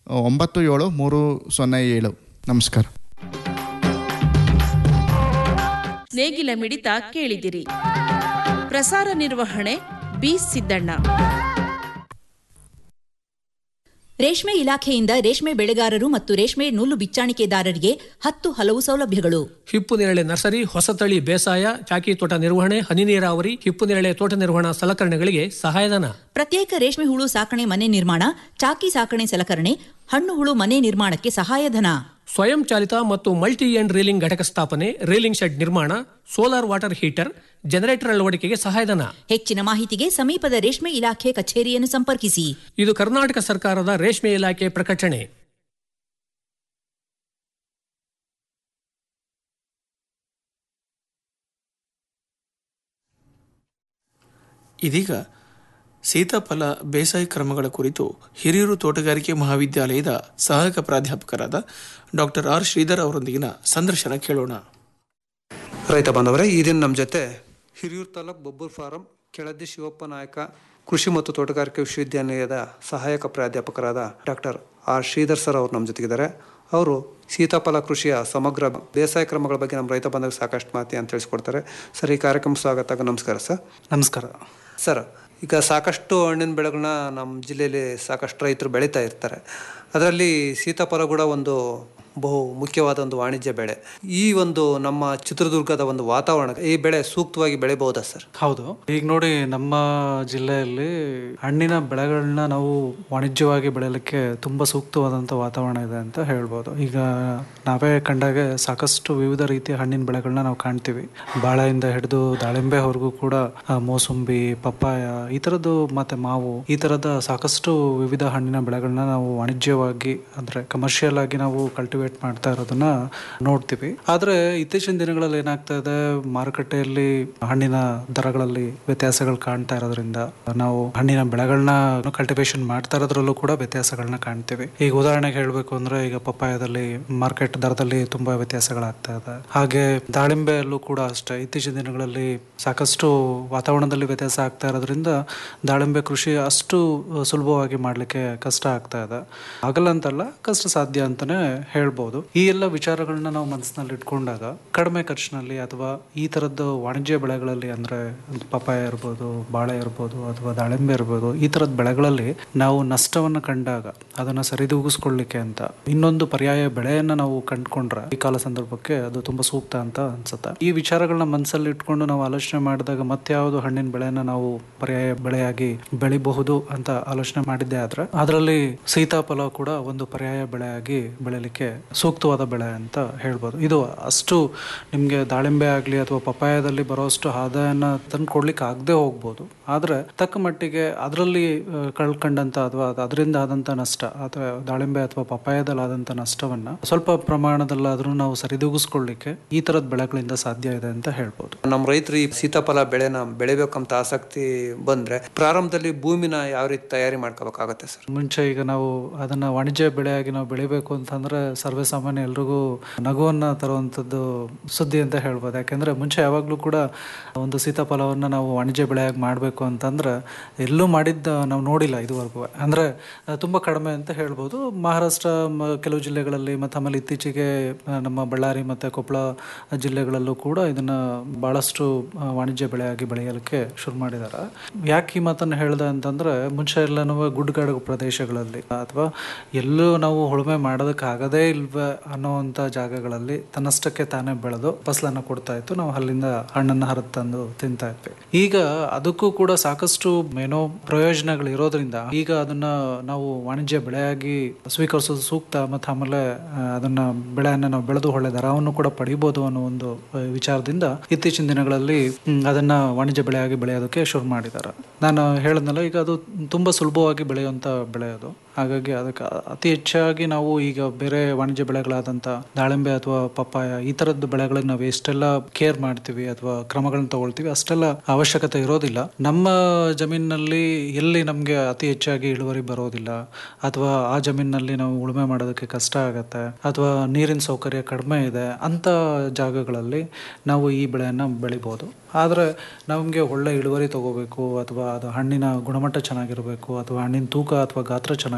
ಒಂಬತ್ತು ಏಳು ಮೂರು ಸೊನ್ನೆ ಏಳು ನಮಸ್ಕಾರ
ನೇಗಿಲ ಮಿಡಿತ ಕೇಳಿದಿರಿ ಪ್ರಸಾರ ನಿರ್ವಹಣೆ ಬಿ ಸಿದ್ದಣ್ಣ
ರೇಷ್ಮೆ ಇಲಾಖೆಯಿಂದ ರೇಷ್ಮೆ ಬೆಳೆಗಾರರು ಮತ್ತು ರೇಷ್ಮೆ ನೂಲು ಬಿಚ್ಚಾಣಿಕೆದಾರರಿಗೆ ಹತ್ತು ಹಲವು ಸೌಲಭ್ಯಗಳು
ಹಿಪ್ಪು ನೇರಳೆ ನರ್ಸರಿ ಹೊಸತಳಿ ಬೇಸಾಯ ಚಾಕಿ ತೋಟ ನಿರ್ವಹಣೆ ಹನಿ ನೀರಾವರಿ ಹಿಪ್ಪು ನೇರಳೆ ತೋಟ ನಿರ್ವಹಣಾ ಸಲಕರಣೆಗಳಿಗೆ ಸಹಾಯಧನ
ಪ್ರತ್ಯೇಕ ರೇಷ್ಮೆ ಹುಳು ಸಾಕಣೆ ಮನೆ ನಿರ್ಮಾಣ ಚಾಕಿ ಸಾಕಣೆ ಸಲಕರಣೆ ಹಣ್ಣು ಹುಳು ಮನೆ ನಿರ್ಮಾಣಕ್ಕೆ ಸಹಾಯಧನ
ಸ್ವಯಂ ಚಾಲಿತ ಮತ್ತು ಮಲ್ಟಿ ಎಂಡ್ ರೀಲಿಂಗ್ ಘಟಕ ಸ್ಥಾಪನೆ ರೀಲಿಂಗ್ ಶೆಡ್ ನಿರ್ಮಾಣ ಸೋಲಾರ್ ವಾಟರ್ ಹೀಟರ್ ಜನರೇಟರ್ ಅಳವಡಿಕೆಗೆ ಸಹಾಯಧನ
ಹೆಚ್ಚಿನ ಮಾಹಿತಿಗೆ ಸಮೀಪದ ರೇಷ್ಮೆ ಇಲಾಖೆ ಕಚೇರಿಯನ್ನು ಸಂಪರ್ಕಿಸಿ
ಇದು ಕರ್ನಾಟಕ ಸರ್ಕಾರದ ರೇಷ್ಮೆ ಇಲಾಖೆ ಪ್ರಕಟಣೆ
ಇದೀಗ ಸೀತಾಫಲ ಬೇಸಾಯ ಕ್ರಮಗಳ ಕುರಿತು ಹಿರಿಯೂರು ತೋಟಗಾರಿಕೆ ಮಹಾವಿದ್ಯಾಲಯದ ಸಹಾಯಕ ಪ್ರಾಧ್ಯಾಪಕರಾದ ಡಾಕ್ಟರ್ ಆರ್ ಶ್ರೀಧರ್ ಅವರೊಂದಿಗಿನ ಸಂದರ್ಶನ ಕೇಳೋಣ
ರೈತ ಬಾಂಧವರೇ ಈ ದಿನ ನಮ್ಮ ಜೊತೆ ಹಿರಿಯೂರು ತಾಲೂಕು ಬೊಬ್ಬೂರು ಫಾರಂ ಕೆಳದಿ ಶಿವಪ್ಪ ನಾಯಕ ಕೃಷಿ ಮತ್ತು ತೋಟಗಾರಿಕೆ ವಿಶ್ವವಿದ್ಯಾನಿಲಯದ ಸಹಾಯಕ ಪ್ರಾಧ್ಯಾಪಕರಾದ ಡಾಕ್ಟರ್ ಆರ್ ಶ್ರೀಧರ್ ಸರ್ ಅವರು ನಮ್ಮ ಜೊತೆಗಿದ್ದಾರೆ ಅವರು ಸೀತಾಫಲ ಕೃಷಿಯ ಸಮಗ್ರ ಬೇಸಾಯ ಕ್ರಮಗಳ ಬಗ್ಗೆ ನಮ್ಮ ರೈತ ಬಾಂಧವರಿಗೆ ಸಾಕಷ್ಟು ಮಾಹಿತಿ ಅಂತ ತಿಳಿಸ್ಕೊಡ್ತಾರೆ ಸರ್ ಈ ಕಾರ್ಯಕ್ರಮ ಸ್ವಾಗತ ನಮಸ್ಕಾರ ಸರ್
ನಮಸ್ಕಾರ
ಸರ್ ಈಗ ಸಾಕಷ್ಟು ಹಣ್ಣಿನ ಬೆಳೆಗಳನ್ನ ನಮ್ಮ ಜಿಲ್ಲೆಯಲ್ಲಿ ಸಾಕಷ್ಟು ರೈತರು ಬೆಳೀತಾ ಇರ್ತಾರೆ ಅದರಲ್ಲಿ ಸೀತಾಫಲ ಕೂಡ ಒಂದು ಬಹು ಮುಖ್ಯವಾದ ಒಂದು ವಾಣಿಜ್ಯ ಬೆಳೆ ಈ ಒಂದು ನಮ್ಮ ಚಿತ್ರದುರ್ಗದ ಒಂದು ವಾತಾವರಣ ಈ ಬೆಳೆ ಸೂಕ್ತವಾಗಿ ಬೆಳೆಬಹುದಾ ಸರ್
ಹೌದು ಈಗ ನೋಡಿ ನಮ್ಮ ಜಿಲ್ಲೆಯಲ್ಲಿ ಹಣ್ಣಿನ ಬೆಳೆಗಳನ್ನ ನಾವು ವಾಣಿಜ್ಯವಾಗಿ ಬೆಳೆಯಲಿಕ್ಕೆ ತುಂಬ ಸೂಕ್ತವಾದಂಥ ವಾತಾವರಣ ಇದೆ ಅಂತ ಹೇಳ್ಬೋದು ಈಗ ನಾವೇ ಕಂಡಾಗ ಸಾಕಷ್ಟು ವಿವಿಧ ರೀತಿಯ ಹಣ್ಣಿನ ಬೆಳೆಗಳನ್ನ ನಾವು ಕಾಣ್ತೀವಿ ಬಾಳೆಯಿಂದ ಹಿಡಿದು ದಾಳಿಂಬೆವರೆಗೂ ಕೂಡ ಆ, ಮೋಸಂಬಿ ಪಪ್ಪಾಯ ಈ ಥರದ್ದು ಮತ್ತೆ ಮಾವು ಈ ಥರದ ಸಾಕಷ್ಟು ವಿವಿಧ ಹಣ್ಣಿನ ಬೆಳೆಗಳನ್ನ ನಾವು ವಾಣಿಜ್ಯವಾಗಿ ಅಂದರೆ ಕಮರ್ಷಿಯಲ್ ಆಗಿ ನಾವು ಕಲ್ಟಿವೇಟ್ ಮಾಡ್ತಾ ಇರೋದನ್ನ ನೋಡ್ತೀವಿ ಆದರೆ ಇತ್ತೀಚಿನ ದಿನಗಳಲ್ಲಿ ಏನಾಗ್ತಾ ಇದೆ ಮಾರುಕಟ್ಟೆಯಲ್ಲಿ ಹಣ್ಣಿನ ದರಗಳಲ್ಲಿ ವ್ಯತ್ಯಾಸಗಳು ಕಾಣ್ತಾ ಇರೋದ್ರಿಂದ ನಾವು ಹಣ್ಣಿನ ಬೆಳೆಗಳನ್ನ ಕಲ್ಟಿವೇಶನ್ ಮಾಡ್ತಾ ಇರೋದ್ರಲ್ಲೂ ಕೂಡ ವ್ಯತ್ಯಾಸಗಳನ್ನ ಕಾಣ್ತೀವಿ ಈಗ ಉದಾಹರಣೆಗೆ ಹೇಳಬೇಕು ಅಂದ್ರೆ ಈಗ ಪಪ್ಪಾಯದಲ್ಲಿ ಮಾರ್ಕೆಟ್ ದರದಲ್ಲಿ ತುಂಬಾ ವ್ಯತ್ಯಾಸಗಳಾಗ್ತಾ ಇದೆ ಹಾಗೆ ದಾಳಿಂಬೆಯಲ್ಲೂ ಕೂಡ ಅಷ್ಟೇ ಇತ್ತೀಚಿನ ದಿನಗಳಲ್ಲಿ ಸಾಕಷ್ಟು ವಾತಾವರಣದಲ್ಲಿ ವ್ಯತ್ಯಾಸ ಆಗ್ತಾ ಇರೋದ್ರಿಂದ ದಾಳಿಂಬೆ ಕೃಷಿ ಅಷ್ಟು ಸುಲಭವಾಗಿ ಮಾಡಲಿಕ್ಕೆ ಕಷ್ಟ ಆಗ್ತಾ ಇದೆ ಆಗಲ್ಲ ಅಂತಲ್ಲ ಕಷ್ಟ ಸಾಧ್ಯ ಅಂತಾನೆ ಹೇಳ್ಬೋದು ಈ ಎಲ್ಲ ವಿಚಾರಗಳನ್ನ ನಾವು ಮನಸ್ಸಿನಲ್ಲಿ ಇಟ್ಕೊಂಡಾಗ ಕಡಿಮೆ ಖರ್ಚಿನಲ್ಲಿ ಅಥವಾ ಈ ತರದ್ದು ವಾಣಿಜ್ಯ ಬೆಳೆಗಳಲ್ಲಿ ಅಂದ್ರೆ ಪಪಾಯ ಇರ್ಬೋದು ಬಾಳೆ ಇರ್ಬೋದು ಅಥವಾ ದಾಳಿಂಬೆ ಇರ್ಬೋದು ಈ ತರದ ಬೆಳೆಗಳಲ್ಲಿ ನಾವು ನಷ್ಟವನ್ನ ಕಂಡಾಗ ಅದನ್ನ ಸರಿದೂಗಿಸ್ಕೊಳ್ಳಿಕ್ಕೆ ಅಂತ ಇನ್ನೊಂದು ಪರ್ಯಾಯ ಬೆಳೆಯನ್ನ ನಾವು ಕಂಡ್ಕೊಂಡ್ರೆ ಈ ಕಾಲ ಸಂದರ್ಭಕ್ಕೆ ಅದು ತುಂಬಾ ಸೂಕ್ತ ಅಂತ ಅನ್ಸುತ್ತೆ ಈ ವಿಚಾರಗಳನ್ನ ಮನಸ್ಸಲ್ಲಿ ಇಟ್ಕೊಂಡು ನಾವು ಆಲೋಚನೆ ಮಾಡಿದಾಗ ಮತ್ಯಾವುದು ಹಣ್ಣಿನ ಬೆಳೆಯನ್ನ ನಾವು ಪರ್ಯಾಯ ಬೆಳೆಯಾಗಿ ಬೆಳಿಬಹುದು ಅಂತ ಆಲೋಚನೆ ಮಾಡಿದ್ದೆ ಆದ್ರೆ ಅದರಲ್ಲಿ ಸೀತಾಫಲ ಕೂಡ ಒಂದು ಪರ್ಯಾಯ ಬೆಳೆಯಾಗಿ ಬೆಳೆಯಲಿಕ್ಕೆ ಸೂಕ್ತವಾದ ಬೆಳೆ ಅಂತ ಹೇಳ್ಬೋದು ಇದು ಅಷ್ಟು ನಿಮಗೆ ದಾಳಿಂಬೆ ಆಗಲಿ ಅಥವಾ ಪಪಾಯದಲ್ಲಿ ಬರೋಷ್ಟು ಆದಾಯನ ತಂದು ಕೊಡ್ಲಿಕ್ಕೆ ಆಗದೆ ಹೋಗ್ಬೋದು ಆದರೆ ತಕ್ಕ ಮಟ್ಟಿಗೆ ಅದರಲ್ಲಿ ಕಳ್ಕೊಂಡಂತ ಅಥವಾ ಅದರಿಂದ ಆದಂತ ನಷ್ಟ ಅಥವಾ ದಾಳಿಂಬೆ ಅಥವಾ ಪಪಾಯದಲ್ಲಿ ಆದಂತ ನಷ್ಟವನ್ನ ಸ್ವಲ್ಪ ಪ್ರಮಾಣದಲ್ಲಾದ್ರೂ ನಾವು ಸರಿದೂಗಿಸ್ಕೊಳ್ಳಿಕ್ಕೆ ಈ ತರದ ಬೆಳೆಗಳಿಂದ ಸಾಧ್ಯ ಇದೆ ಅಂತ ಹೇಳ್ಬೋದು
ನಮ್ಮ ರೈತರು ಈ ಸೀತಾಫಲ ಬೆಳೆನ ಬೆಳಿಬೇಕಂತ ಆಸಕ್ತಿ ಬಂದ್ರೆ ಪ್ರಾರಂಭದಲ್ಲಿ ಭೂಮಿನ ಯಾವ ರೀತಿ ತಯಾರಿ ಮಾಡ್ಕೋಬೇಕಾಗತ್ತೆ ಸರ್
ಮುಂಚೆ ಈಗ ನಾವು ಅದನ್ನ ವಾಣಿಜ್ಯ ಬೆಳೆಯಾಗಿ ನಾವು ಬೆಳಿಬೇಕು ಅಂತಂದ್ರೆ ಸರ್ವೇ ಸಾಮಾನ್ಯ ಎಲ್ರಿಗೂ ನಗುವನ್ನ ತರುವಂತದ್ದು ಸುದ್ದಿ ಅಂತ ಹೇಳ್ಬೋದು ಯಾಕೆಂದ್ರೆ ಮುಂಚೆ ಯಾವಾಗ್ಲೂ ಕೂಡ ಒಂದು ಸೀತಾಫಲವನ್ನ ನಾವು ವಾಣಿಜ್ಯ ಬೆಳೆಯಾಗಿ ಮಾಡಬೇಕು ಅಂತಂದ್ರೆ ಎಲ್ಲೂ ಮಾಡಿದ್ದ ನಾವು ನೋಡಿಲ್ಲ ಇದುವರೆಗೂ ಅಂದ್ರೆ ಆ, ತುಂಬಾ ಕಡಿಮೆ ಅಂತ ಹೇಳ್ಬೋದು ಮಹಾರಾಷ್ಟ್ರ ಮ- ಕೆಲವು ಜಿಲ್ಲೆಗಳಲ್ಲಿ ಮತ್ತೆ ಆಮೇಲೆ ಇತ್ತೀಚೆಗೆ ಆ, ನಮ್ಮ ಬಳ್ಳಾರಿ ಮತ್ತೆ ಕೊಪ್ಪಳ ಜಿಲ್ಲೆಗಳಲ್ಲೂ ಕೂಡ ಇದನ್ನ ಬಹಳಷ್ಟು ಆ, ವಾಣಿಜ್ಯ ಬೆಳೆಯಾಗಿ ಬೆಳೆಯಲಿಕ್ಕೆ ಶುರು ಮಾಡಿದ್ದಾರೆ ಯಾಕೆ ಈ ಮಾತನ್ನು ಹೇಳ್ದೆ ಅಂತಂದ್ರೆ ಮುಂಚೆ ಎಲ್ಲನೂ ಗುಡ್ಡಗಾಡು ಪ್ರದೇಶಗಳಲ್ಲಿ ಅಥವಾ ಎಲ್ಲೂ ನಾವು ಉಳುಮೆ ಮಾಡೋದಕ್ಕೆ ಆಗದೇ ಇಲ್ವೇ ಅನ್ನೋವಂಥ ಜಾಗಗಳಲ್ಲಿ ತನ್ನಷ್ಟಕ್ಕೆ ತಾನೇ ಬೆಳೆದು ಫಸಲನ್ನು ಕೊಡ್ತಾ ಇತ್ತು ನಾವು ಅಲ್ಲಿಂದ ಹಣ್ಣನ್ನು ಹರಿದು ತಂದು ತಿಂತಾ ಇದ್ವಿ ಈಗ ಅದಕ್ಕೂ ಕೂಡ ಸಾಕಷ್ಟು ಏನೋ ಪ್ರಯೋಜನಗಳು ಇರೋದ್ರಿಂದ ಈಗ ಅದನ್ನ ನಾವು ವಾಣಿಜ್ಯ ಬೆಳೆಯಾಗಿ ಸ್ವೀಕರಿಸೋದು ಸೂಕ್ತ ಮತ್ತು ಆಮೇಲೆ ಆ, ಅದನ್ನ ಬೆಳೆಯನ್ನ ನಾವು ಬೆಳೆದು ಒಳ್ಳೆ ದರವನ್ನು ಕೂಡ ಪಡಿಬೋದು ಅನ್ನೋ ಒಂದು ಆ, ವಿಚಾರದಿಂದ ಇತ್ತೀಚಿನ ದಿನಗಳಲ್ಲಿ ಹ್ಮ್, ಅದನ್ನ ವಾಣಿಜ್ಯ ಬೆಳೆಯಾಗಿ ಬೆಳೆಯೋದಕ್ಕೆ ಶುರು ಮಾಡಿದ್ದಾರೆ ನಾನು ಹೇಳಿದ್ನಲ್ಲ ಈಗ ಅದು ತುಂಬಾ ಸುಲಭವಾಗಿ ಬೆಳೆಯುವಂತ ಬೆಳೆ ಅದು ಹಾಗಾಗಿ ಅದಕ್ಕೆ ಅತಿ ಹೆಚ್ಚಾಗಿ ನಾವು ಈಗ ಬೇರೆ ವಾಣಿಜ್ಯ ಬೆಳೆಗಳಾದಂಥ ದಾಳಿಂಬೆ ಅಥವಾ ಪಪ್ಪಾಯ ಈ ಥರದ್ದು ಬೆಳೆಗಳಿಗೆ ನಾವು ಎಷ್ಟೆಲ್ಲ ಕೇರ್ ಮಾಡ್ತೀವಿ ಅಥವಾ ಕ್ರಮಗಳನ್ನ ತಗೊಳ್ತೀವಿ ಅಷ್ಟೆಲ್ಲ ಅವಶ್ಯಕತೆ ಇರೋದಿಲ್ಲ ನಮ್ಮ ಜಮೀನಿನಲ್ಲಿ ಎಲ್ಲಿ ನಮಗೆ ಅತಿ ಹೆಚ್ಚಾಗಿ ಇಳುವರಿ ಬರೋದಿಲ್ಲ ಅಥವಾ ಆ ಜಮೀನಿನಲ್ಲಿ ನಾವು ಉಳುಮೆ ಮಾಡೋದಕ್ಕೆ ಕಷ್ಟ ಆಗತ್ತೆ ಅಥವಾ ನೀರಿನ ಸೌಕರ್ಯ ಕಡಿಮೆ ಇದೆ ಅಂಥ ಜಾಗಗಳಲ್ಲಿ ನಾವು ಈ ಬೆಳೆಯನ್ನು ಬೆಳಿಬೋದು ಆದರೆ ನಮಗೆ ಒಳ್ಳೆ ಇಳುವರಿ ತಗೋಬೇಕು ಅಥವಾ ಅದು ಹಣ್ಣಿನ ಗುಣಮಟ್ಟ ಚೆನ್ನಾಗಿರಬೇಕು ಅಥವಾ ಹಣ್ಣಿನ ತೂಕ ಅಥವಾ ಗಾತ್ರ ಚೆನ್ನಾಗಿ